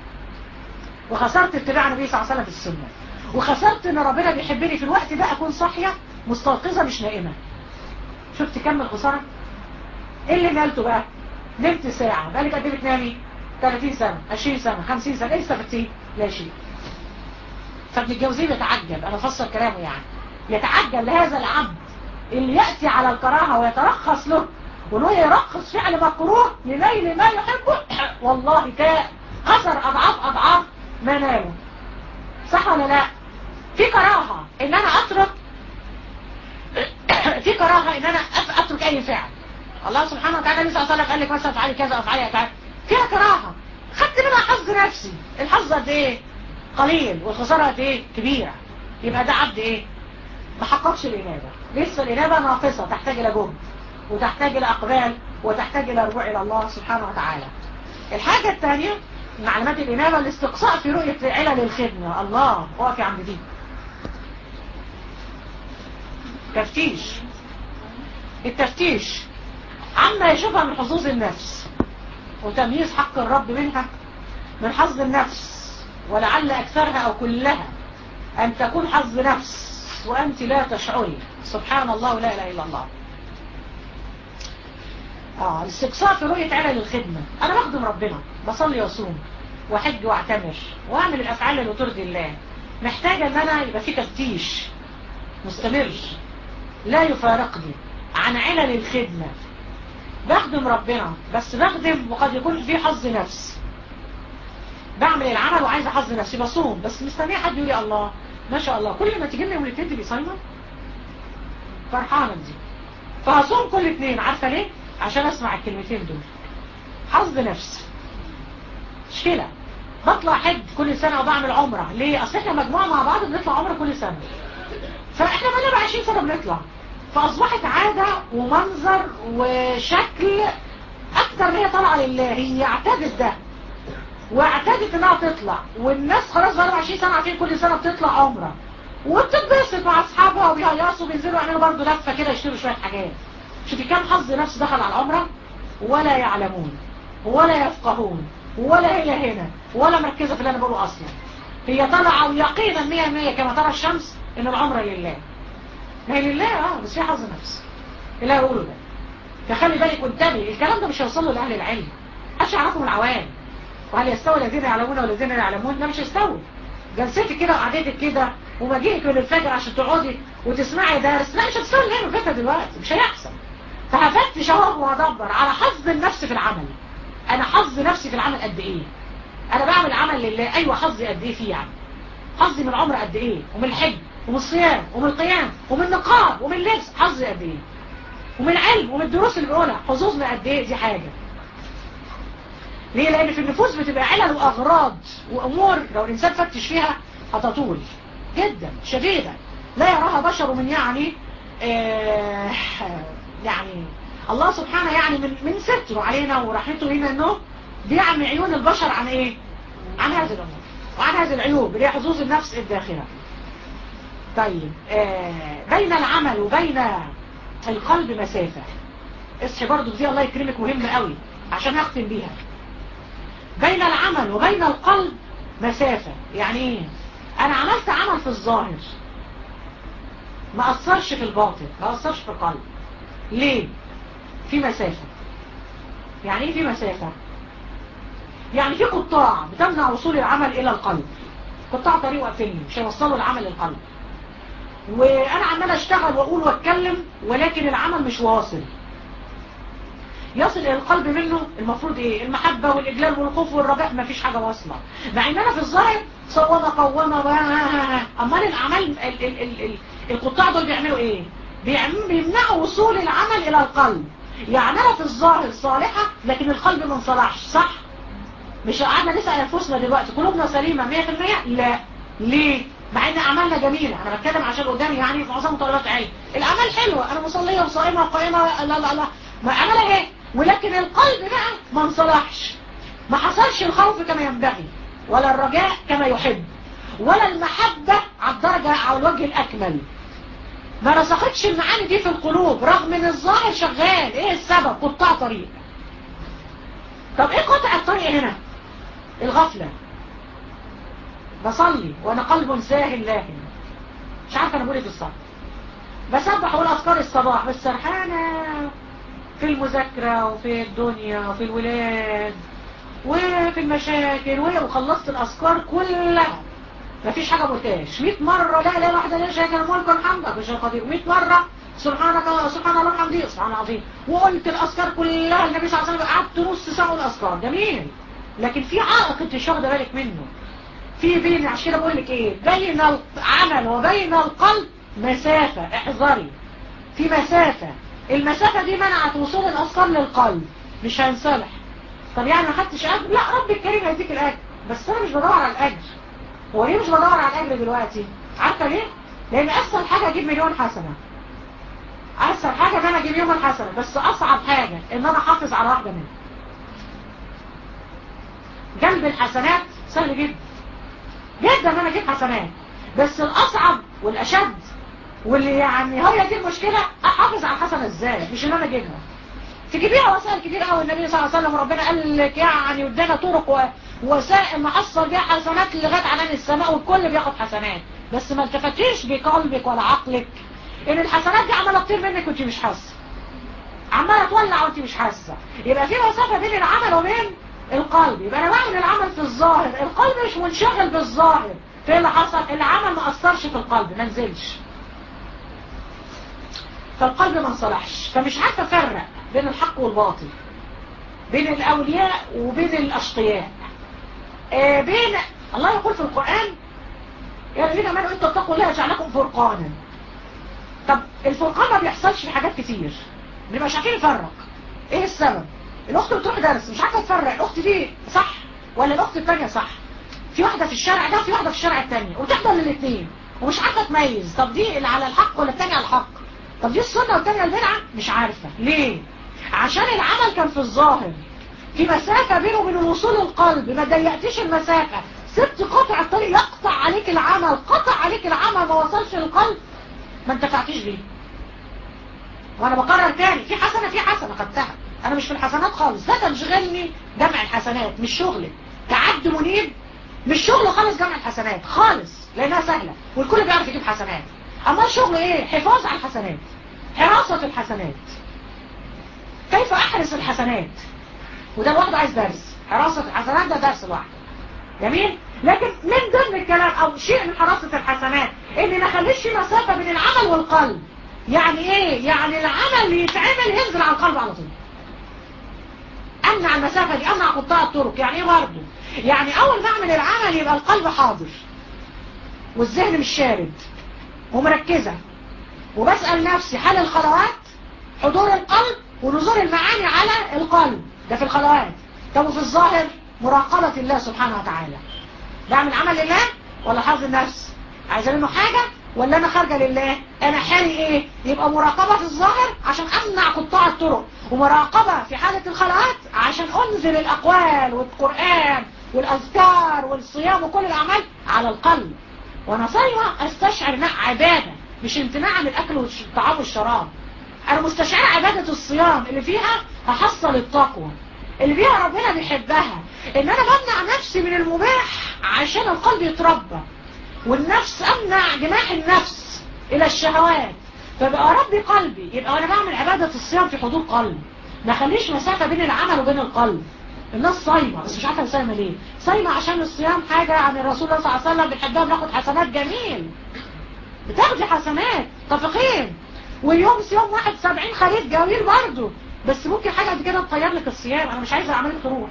وخسرت اتباع النبي صلى الله عليه وسلم في السنة وخسرت ان ربنا بيحبني في الوقت ده اكون صاحية مستيقظة مش نائمة شفت كم الخسارة ايه اللي نالته بقى نمت ساعة بقالك قد ايه بتنامي 30 سنة 20 سنة 50 سنة ايه استفدتيه لا شيء فابن الجوزي بيتعجب انا افسر كلامه يعني يتعجب لهذا العبد اللي يأتي على الكراهة ويترخص له وانه يرخص فعل مكروه لنيل ما يحبه والله كان خسر اضعاف اضعاف ما ناله صح ولا لا في كراهة ان انا اترك في كراهة ان انا اترك اي فعل الله سبحانه وتعالى النبي صلى الله عليه وسلم قال لك مثلا افعلي كذا افعلي كذا فيها كراهة خدت منها حظ نفسي الحظ قد ايه قليل والخسارة قد ايه كبيرة يبقى ده عبد ايه ما حققش الانابة لسه الانابة ناقصة تحتاج الى جهد وتحتاج الى اقبال وتحتاج الى رجوع الى الله سبحانه وتعالى الحاجة الثانية من علامات الانابة الاستقصاء في رؤية علل الخدمة الله وقفي عند دي تفتيش التفتيش عما يشوفها من حظوظ النفس وتمييز حق الرب منها من حظ النفس ولعل أكثرها أو كلها أن تكون حظ نفس وأنت لا تشعري سبحان الله ولا إله إلا الله آه الاستقصاء في رؤية علل الخدمة أنا بخدم ربنا بصلي وصوم وحج واعتمر وأعمل الأفعال اللي ترضي الله محتاجة أن أنا يبقى في تفتيش مستمر لا يفارقني عن علل الخدمة بخدم ربنا بس بخدم وقد يكون في حظ نفس بعمل العمل وعايز حظ نفسي بصوم بس مستنيه حد يقول لي الله ما شاء الله كل ما تجي لي يوم الاثنين تبقي صايمه فرحانه دي فهصوم كل اثنين عارفه ليه عشان اسمع الكلمتين دول حظ نفس مشكله بطلع حج كل سنه وبعمل عمره ليه اصل احنا مجموعه مع بعض بنطلع عمره كل سنه فاحنا بقى 20 سنه بنطلع فاصبحت عاده ومنظر وشكل اكتر ما هي طالعه لله هي اعتادت ده واعتادت انها تطلع والناس خلاص بقى 20 سنه عارفين كل سنه بتطلع عمره وبتتبسط مع اصحابها وبيهيصوا بينزلوا يعملوا برضه لفه كده يشتروا شويه حاجات شوفي كام حظ نفس دخل على العمره ولا يعلمون ولا يفقهون ولا هي هنا ولا مركزه في اللي انا بقوله اصلا هي طالعه ويقينا 100% كما ترى الشمس ان العمره لله ما هي لله اه بس في حظ نفس اللي هيقوله ده فخلي بالك قدامي الكلام ده مش هيوصل له لاهل العلم محدش يعرفه من العوام وهل يستوي الذين يعلمون والذين لا يعلمون ده مش يستوي جلستك كده وقعدتك كده ومجيئك من الفجر عشان تقعدي وتسمعي درس لا مش هتستوي اللي فاتها دلوقتي مش هيحصل فهفتش اهو وهدبر على حظ النفس في العمل انا حظ نفسي في العمل قد ايه انا بعمل عمل لله ايوه حظي قد ايه فيه يعني حظي من العمر قد ايه ومن الحج ومن الصيام ومن القيام ومن النقاب ومن اللبس حظي قد ايه ومن علم ومن الدروس اللي بقولها حظوظنا قد ايه دي حاجه ليه لان في النفوس بتبقى علل واغراض وامور لو الانسان فتش فيها هتطول جدا شديدة لا يراها بشر من يعني آه يعني الله سبحانه يعني من من ستره علينا ورحمته لنا انه بيعمي عيون البشر عن ايه عن هذه الامور وعن هذه العيوب اللي هي حظوظ النفس الداخلة طيب آه بين العمل وبين القلب مسافة اصحي برضو دي الله يكرمك مهمة قوي عشان هختم بيها بين العمل وبين القلب مسافة يعني ايه انا عملت عمل في الظاهر ما اثرش في الباطن ما اثرش في القلب ليه في مسافة يعني ايه في مسافة يعني في قطاع بتمنع وصول العمل الى القلب قطاع طريق واقفيني مش هيوصلوا العمل للقلب وانا عمال اشتغل واقول واتكلم ولكن العمل مش واصل يصل الى القلب منه المفروض ايه المحبة والاجلال والخوف والرجاء ما فيش حاجة واصلة مع ان انا في الظاهر صوامة قوامة امال الاعمال ال ال ال ال القطاع دول بيعملوا ايه بيمنعوا وصول العمل الى القلب يعني انا في الظاهر صالحة لكن القلب ما انصلحش صح مش قعدنا نسأل انفسنا دلوقتي قلوبنا سليمة 100% لا ليه مع ان اعمالنا جميلة انا بتكلم عشان قدامي يعني في معظم طلبات عين الاعمال حلوة انا مصلية وصائمة وقائمة لا لا لا ما اعمالها ايه ولكن القلب بقى ما انصلحش ما حصلش الخوف كما ينبغي ولا الرجاء كما يحب ولا المحبة على الدرجة على الوجه الاكمل ما رسختش المعاني دي في القلوب رغم ان الظاهر شغال ايه السبب قطاع طريق طب ايه قطع الطريق هنا الغفلة بصلي وانا قلب ساهل لاهن مش عارفه انا بقول ايه في الصلاه بسبح اقول اذكار الصباح بس سرحانه في المذاكره وفي الدنيا وفي الولاد وفي المشاكل وخلصت الاذكار كلها مفيش حاجه قلتهاش 100 مره لا لا واحده لا شيء كان ملك الحمد مش قدير 100 مره سبحانك سبحان الله الحمد سبحان العظيم وقلت الاذكار كلها النبي صلى الله عليه وسلم قعدت نص ساعه الاذكار جميل لكن في عائق انت مش واخده بالك منه في بين عشان كده بقول لك ايه بين العمل وبين القلب مسافة احذري في مسافة المسافة دي منعت وصول الاذكار للقلب مش هينصلح طب يعني ما خدتش اجر لا رب الكريم هيديك الاجر بس انا مش بدور على الاجر هو ليه مش بدور على الاجر دلوقتي عارفه ليه لان اسهل حاجه اجيب مليون حسنه اسهل حاجه ان انا اجيب يوم حسنه بس اصعب حاجه ان انا احافظ على واحده منهم جلب الحسنات سهل جدا جدا ان انا اجيب حسنات بس الاصعب والاشد واللي يعني هي دي المشكلة احافظ على الحسنة ازاي مش ان انا اجيبها تجيبيها وسائل كتير قوي النبي صلى الله عليه وسلم ربنا قال لك يعني ادانا طرق ووسائل محصل بيها حسنات لغايه عنان السماء والكل بياخد حسنات بس ما التفتيش بقلبك ولا عقلك ان الحسنات دي عماله تطير منك وانت مش حاسه عماله تولع وانت مش حاسه يبقى في مسافه بين العمل وبين القلب يبقى انا بعمل العمل في الظاهر القلب مش منشغل بالظاهر في اللي حصل العمل ما اثرش في القلب ما نزلش فالقلب ما انصلحش فمش عارفه افرق بين الحق والباطل بين الاولياء وبين الاشقياء آه بين الله يقول في القرآن يا الذين امنوا انتوا اتقوا الله يجعل لكم فرقانا طب الفرقان ما بيحصلش في حاجات كتير بنبقى مش عارفين نفرق ايه السبب الاخت بتروح درس مش عارفه تفرق الاخت دي صح ولا الاخت الثانيه صح في واحده في الشارع ده وفي واحده في الشارع الثانيه وتحضر للاثنين ومش عارفه تميز طب دي اللي على الحق ولا الثانيه على الحق طب دي السنه والثانيه البدعه مش عارفه ليه عشان العمل كان في الظاهر في مسافه بينه وبين الوصول القلب ما ضيقتيش المسافه سبت قطع الطريق يقطع عليك العمل قطع عليك العمل ما وصلش للقلب ما انتفعتيش بيه وانا بقرر تاني في حسنه في حسنه خدتها انا مش في الحسنات خالص ده تشغلني جمع الحسنات مش شغلي كعبد منيب مش شغل خالص جمع الحسنات خالص لانها سهلة والكل بيعرف يجيب حسنات اما الشغل ايه حفاظ على الحسنات حراسة الحسنات كيف احرس الحسنات وده لوحده عايز درس حراسة الحسنات ده درس لوحده جميل لكن من ضمن الكلام او شيء من حراسة الحسنات ان ما خليش في مسافة بين العمل والقلب يعني ايه يعني العمل اللي يتعمل ينزل على القلب على طول امنع المسافة دي امنع قطاع الطرق يعني ايه برضه يعني اول ما اعمل العمل يبقى القلب حاضر والذهن مش شارد ومركزة وبسأل نفسي حال الخلوات حضور القلب ونزول المعاني على القلب ده في الخلوات طب وفي الظاهر مراقبة الله سبحانه وتعالى بعمل عمل لله ولا حافظ النفس عايزة منه حاجة ولا انا خارجة لله انا حالي ايه يبقى مراقبة في الظاهر عشان امنع قطاع الطرق ومراقبة في حالة الخلوات عشان انزل الاقوال والقرآن والاذكار والصيام وكل الاعمال على القلب وانا صايمه استشعر انها عباده مش امتناع عن الاكل والطعام والشراب انا مستشعره عباده الصيام اللي فيها هحصل التقوى اللي فيها ربنا بيحبها ان انا بمنع نفسي من المباح عشان القلب يتربى والنفس امنع جناح النفس الى الشهوات فبقى ربي قلبي يبقى وانا بعمل عبادة الصيام في حضور قلبي ما خليش مسافة بين العمل وبين القلب الناس صايمة بس مش عارفة صايمة ليه صايمة عشان الصيام حاجة عن الرسول صلى الله عليه وسلم بنحبها بناخد حسنات جميل بتاخدي حسنات طفقين واليوم صيام واحد سبعين خريط جميل برضه بس ممكن حاجة قد كده تطير لك الصيام انا مش عايزة اعملك تروح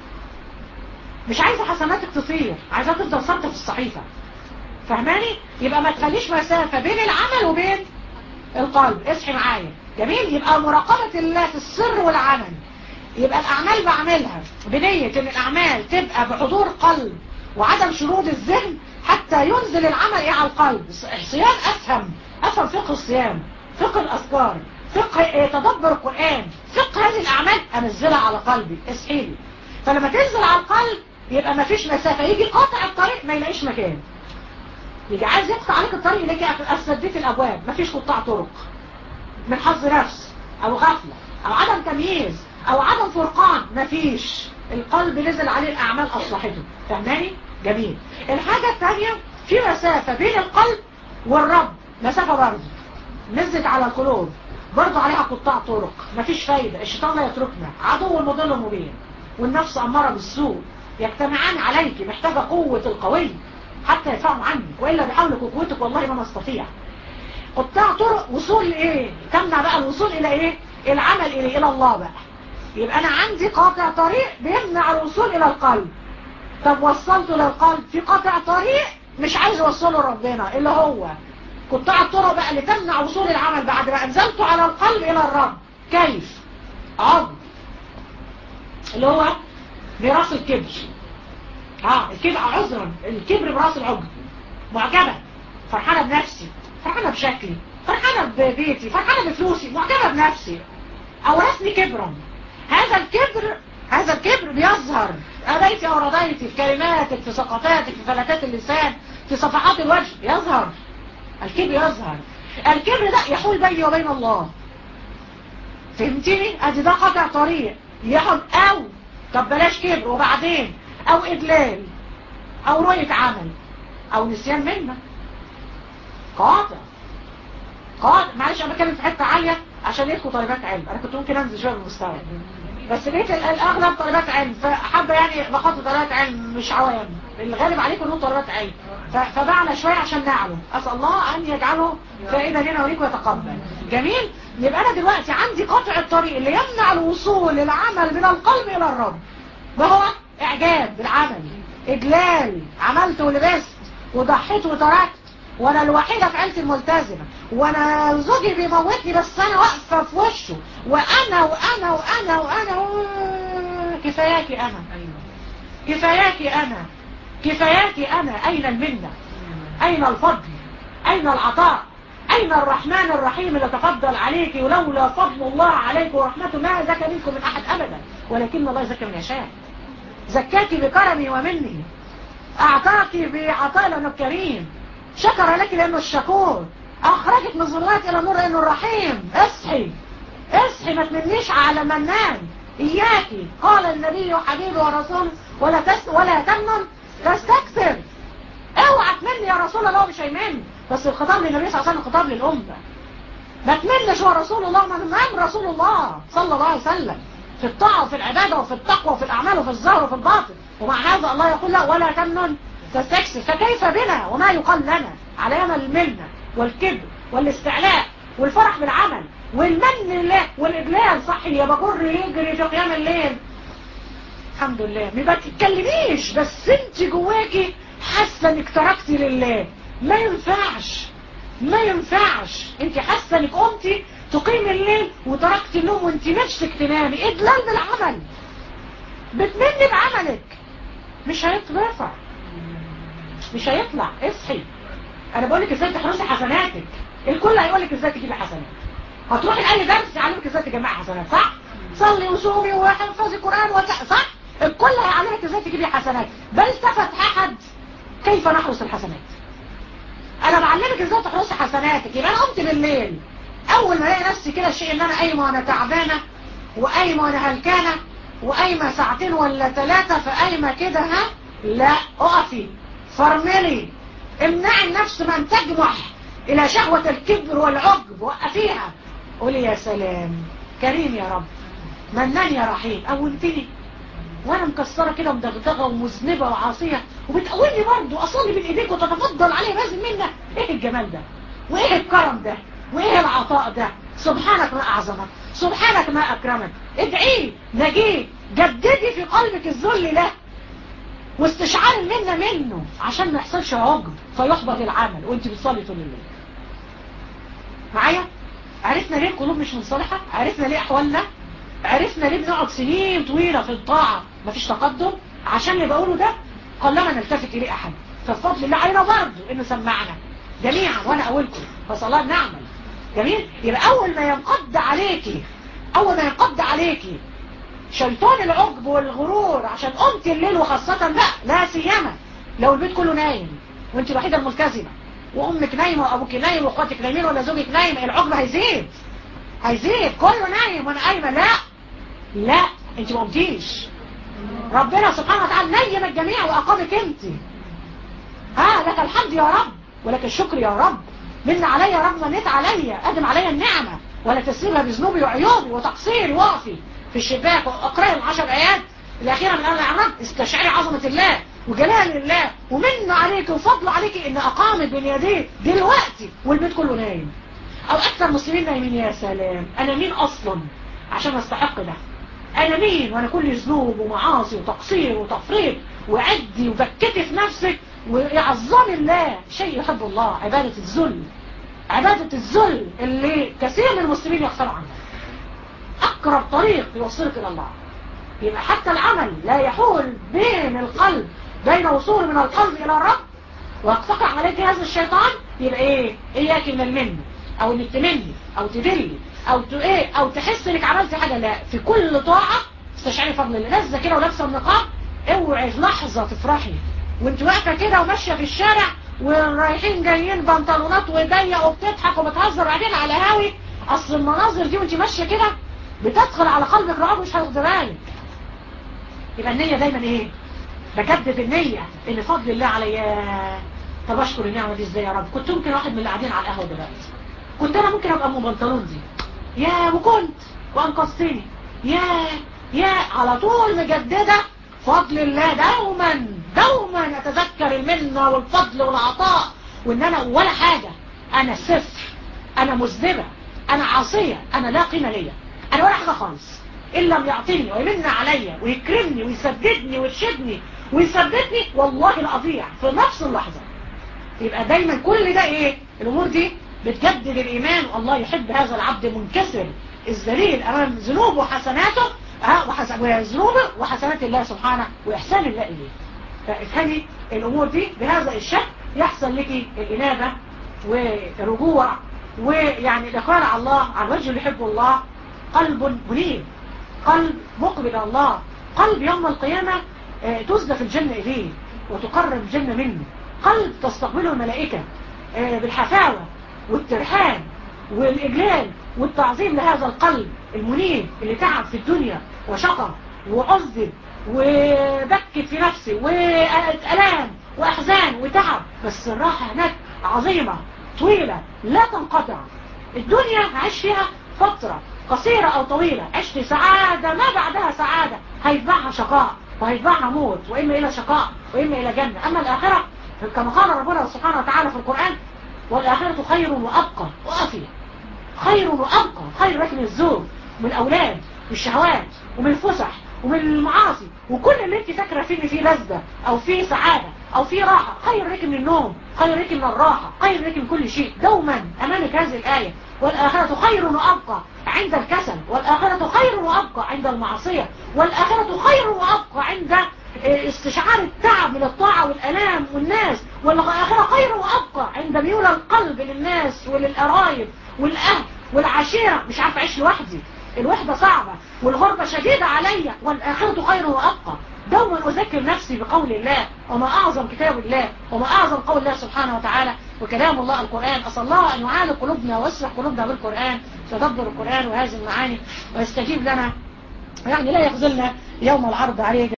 مش عايزة حسناتك تطير عايزة تفضل ثابته في الصحيفة فهماني يبقى ما تخليش مسافة بين العمل وبين القلب اصحي معايا جميل يبقى مراقبة الله في السر والعمل يبقى الأعمال بعملها بنية ان الأعمال تبقى بحضور قلب وعدم شرود الذهن حتى ينزل العمل ايه على القلب الصيام أفهم أفهم فقه الصيام فقه الأذكار فقه إيه تدبر القرآن فقه هذه الأعمال أنزلها على قلبي اصحيلي فلما تنزل على القلب يبقى ما فيش مسافة يجي قاطع الطريق ما يلاقيش مكان يجي عايز يقطع عليك الطريق يلاقي أسديت الأبواب مفيش قطاع طرق من حظ نفس أو غفلة أو عدم تمييز أو عدم فرقان مفيش القلب نزل عليه الأعمال أصلحته فهماني؟ جميل الحاجة الثانية في مسافة بين القلب والرب مسافة برضه نزلت على القلوب برضه عليها قطاع طرق مفيش فايدة الشيطان لا يتركنا عدو المضل المبين والنفس أمارة بالسوء يجتمعان عليك محتاجة قوة القوي حتى يدفعوا عنك وإلا بحولك وقوتك والله ما نستطيع قطاع طرق وصول لإيه تمنع بقى الوصول إلى إيه العمل إليه إلى الله بقى يبقى أنا عندي قاطع طريق بيمنع الوصول إلى القلب طب وصلته للقلب في قاطع طريق مش عايز يوصله لربنا اللي هو قطاع الطرق بقى اللي تمنع وصول العمل بعد ما أنزلته على القلب إلى الرب كيف عضو اللي هو براس الكبر اه الكبر عذرا الكبر براس العجب معجبة فرحانة بنفسي فرحانة بشكلي فرحانة ببيتي فرحانة بفلوسي معجبة بنفسي أورثني كبرا هذا الكبر هذا الكبر بيظهر أبيتي أو رضيتي في كلماتك في سقطاتك في فلتات اللسان في صفحات الوجه يظهر الكبر يظهر الكبر ده يحول بيني وبين الله فهمتني ادي ده قطع طريق يحب او طب بلاش كبر وبعدين او اجلال او رؤية عمل او نسيان منا قاطع قاطع معلش انا بتكلم في حتة عالية عشان يدخل طالبات علم انا كنت ممكن انزل شوية بالمستوى بس لقيت الاغلب طالبات علم فحابة يعني بخاطر طالبات علم مش عوام الغالب عليكم انهم طالبات علم فبعنا شوية عشان نعلم اسأل الله ان يجعله فائدة لنا وليك ويتقبل جميل يبقى انا دلوقتي عندي قطع الطريق اللي يمنع الوصول للعمل من القلب الى الرب ما هو اعجاب بالعمل اجلال عملت ولبست وضحيت وتركت وانا الوحيدة في عيلتي الملتزمة وانا زوجي بيموتني بس انا واقفة في وشه وانا وانا وانا وانا و... كفاياكي انا كفاياكي انا كفاياكي انا اين المنة اين الفضل اين العطاء اين الرحمن الرحيم اللي تفضل عليك ولولا فضل الله عليك ورحمته ما زكى منكم من احد ابدا ولكن الله زكى من يشاء زكاك بكرمه ومنه اعطاك بعطاء لانه الكريم شكر لك لانه الشكور اخرجك من الظلمات الى النور لانه الرحيم اصحي اصحي ما تمنيش على من نام اياكي قال النبي حبيبي ورسوله ولا تس ولا تمنن تستكثر اوعى تمني يا رسول الله مش هيمن بس الخطاب للنبي صلى الله عليه وسلم خطاب للامه ما تمنش هو رسول الله ما نام رسول الله صلى الله عليه وسلم في الطاعة وفي العبادة وفي التقوى وفي الأعمال وفي الظاهر وفي الباطن ومع هذا الله يقول لا ولا تمنن تستكثر فكيف بنا وما يقال لنا علينا المنة والكبر والاستعلاء والفرح بالعمل والمن لله والإجلال صح يا بجر يجري في قيام الليل الحمد لله ما تتكلميش بس انت جواكي حاسه انك تركتي لله ما ينفعش ما ينفعش انت حاسه انك قمتي تقيم الليل وتركتي النوم وانت نفسك تنامي اجلال بالعمل بتمني بعملك مش هيطلع مش هيطلع اصحي انا بقول لك ازاي تحرصي حسناتك الكل هيقول لك ازاي تجيبي حسنات هتروحي لاي درس يعلمك ازاي تجمعي حسنات صح صلي وصومي واحفظي قران وت... صح الكل هيعلمك ازاي حسنات تجيب لي حسنات بل التفت احد كيف نحرس الحسنات انا بعلمك ازاي تحرسي حسناتك يبقى انا قمت بالليل اول ما الاقي نفسي كده الشيء ان انا قايمه وانا تعبانه وقايمه وانا هلكانه وقايمه ساعتين ولا ثلاثه فقايمه كده ها لا اقفي فرملي امنعي النفس من تجمح الى شهوة الكبر والعجب وقفيها قولي يا سلام كريم يا رب منان يا رحيم قومتني وانا مكسرة كده مدغدغة ومذنبة وعاصية وبتقولي برضه اصلي بين ايديك وتتفضل علي لازم منا ايه الجمال ده وايه الكرم ده وايه العطاء ده سبحانك ما اعظمك سبحانك ما اكرمك ادعي نجيه جددي في قلبك الذل له واستشعار المنة منه عشان ما يحصلش عجب فيحبط العمل وانت بتصلي طول الليل معايا عرفنا ليه القلوب مش منصلحة عرفنا ليه احوالنا عرفنا ليه بنقعد سنين طويلة في الطاعة مفيش تقدم عشان اللي بقوله ده قلما نلتفت اليه احد فبفضل الله علينا برضه انه سمعنا جميعا وانا اولكم فصلاة نعمل جميل يبقى اول ما ينقض عليكي اول ما ينقض عليكي شيطان العجب والغرور عشان قمت الليل وخاصة لا لا سيما لو البيت كله نايم وانت الوحيدة الملتزمة وامك نايمة وابوك نايم واخواتك نايمين ولا زوجك نايم العجب هيزيد هيزيد كله نايم وانا قايمة لا لا انت ما قمتيش ربنا سبحانه وتعالى نيم الجميع واقامك انت ها لك الحمد يا رب ولك الشكر يا رب من علي يا رب منيت علي ادم علي النعمة ولا تسيبها بذنوبي وعيوبي وتقصيري وقفي في الشباك واقرأ العشر آيات الأخيرة من آل العمران استشعري عظمة الله وجلال الله ومنه عليك وفضله عليك إن أقامت بين يديه دلوقتي والبيت كله نايم أو أكثر مسلمين نايمين يا سلام أنا مين أصلا عشان أستحق ده أنا مين وأنا كل ذنوب ومعاصي وتقصير وتفريط وعدي وبكتي في نفسك ويعظم الله شيء يحب الله عبادة الذل عبادة الذل اللي كثير من المسلمين يغفلوا عنها أقرب طريق يوصلك إلى الله يبقى حتى العمل لا يحول بين القلب بين وصول من القلب إلى الرب ويقتقع عليك هذا الشيطان يبقى إيه إياك من المن أو إنك تمني أو تدلي أو ت... إيه أو تحس إنك عملت حاجة لا في كل طاعة استشعري فضل الله نازله كده ولابسه النقاب اوعي في لحظة تفرحي وانت واقفة كده وماشية في الشارع ورايحين جايين بنطلونات وضيق وبتضحك وبتهزر بعدين على هاوي اصل المناظر دي وانت ماشية كده بتدخل على قلبك رعب مش هتاخد بالك يبقى النية دايما ايه بجدد النية ان فضل الله عليا طب اشكر النعمة دي ازاي يا رب كنت ممكن واحد من اللي قاعدين على القهوة دلوقتي كنت انا ممكن ابقى ام بنطلون دي يا وكنت وانقذتني يا يا على طول مجددة فضل الله دوما دوما اتذكر المنة والفضل والعطاء وان انا ولا حاجة انا صفر انا مذنبة انا عاصية انا لا قيمة ليا انا ولا حاجة خالص ان لم يعطيني ويمن عليا ويكرمني ويسددني ويرشدني ويثبتني والله لاضيع في نفس اللحظة يبقى دايما كل ده ايه الامور دي بتجدد الايمان والله يحب هذا العبد منكسر الذليل امام ذنوبه وحسناته ها وحسن وذنوبه وحسنات الله سبحانه واحسان الله اليه فافهمي الامور دي بهذا الشكل يحصل لك الانابه والرجوع ويعني الاقرار على الله على الوجه اللي يحبه الله قلب منيب قلب مقبل على الله قلب يوم القيامة تزدف الجنة إليه وتقرب الجنة منه قلب تستقبله الملائكة بالحفاوة والترحاب والإجلال والتعظيم لهذا القلب المنيب اللي تعب في الدنيا وشقى وعذب وبكت في نفسه وألام وأحزان وتعب بس الراحة هناك عظيمة طويلة لا تنقطع الدنيا عايش فيها فترة قصيرة أو طويلة عشت سعادة ما بعدها سعادة هيتبعها شقاء وهيتبعها موت وإما إلى شقاء وإما إلى جنة أما الآخرة كما قال ربنا سبحانه وتعالى في القرآن والآخرة خير وأبقى وأفي خير وأبقى خير لك من الزوج من الأولاد والشهوات ومن الفسح ومن المعاصي وكل اللي انت فاكره فيه ان فيه لذة او فيه سعادة او فيه راحة خير لك من النوم خير لك من الراحة خير لك من كل شيء دوما امامك هذه الآية والآخرة خير وأبقى عند الكسل والآخرة خير وأبقى عند المعصية والآخرة خير وأبقى عند استشعار التعب من الطاعة والألام والناس والآخرة خير وأبقى عند ميول القلب للناس وللقرايب والأهل والعشيرة مش عارف أعيش لوحدي الوحدة صعبة والغربة شديدة عليا والآخرة خير وأبقى دوما أذكر نفسي بقول الله وما أعظم كتاب الله وما أعظم قول الله سبحانه وتعالى وكلام الله القرآن أسأل الله أن يعالي قلوبنا ويصلح قلوبنا بالقرآن تدبر القرآن وهذه المعاني ويستجيب لنا يعني لا يخذلنا يوم العرض عليه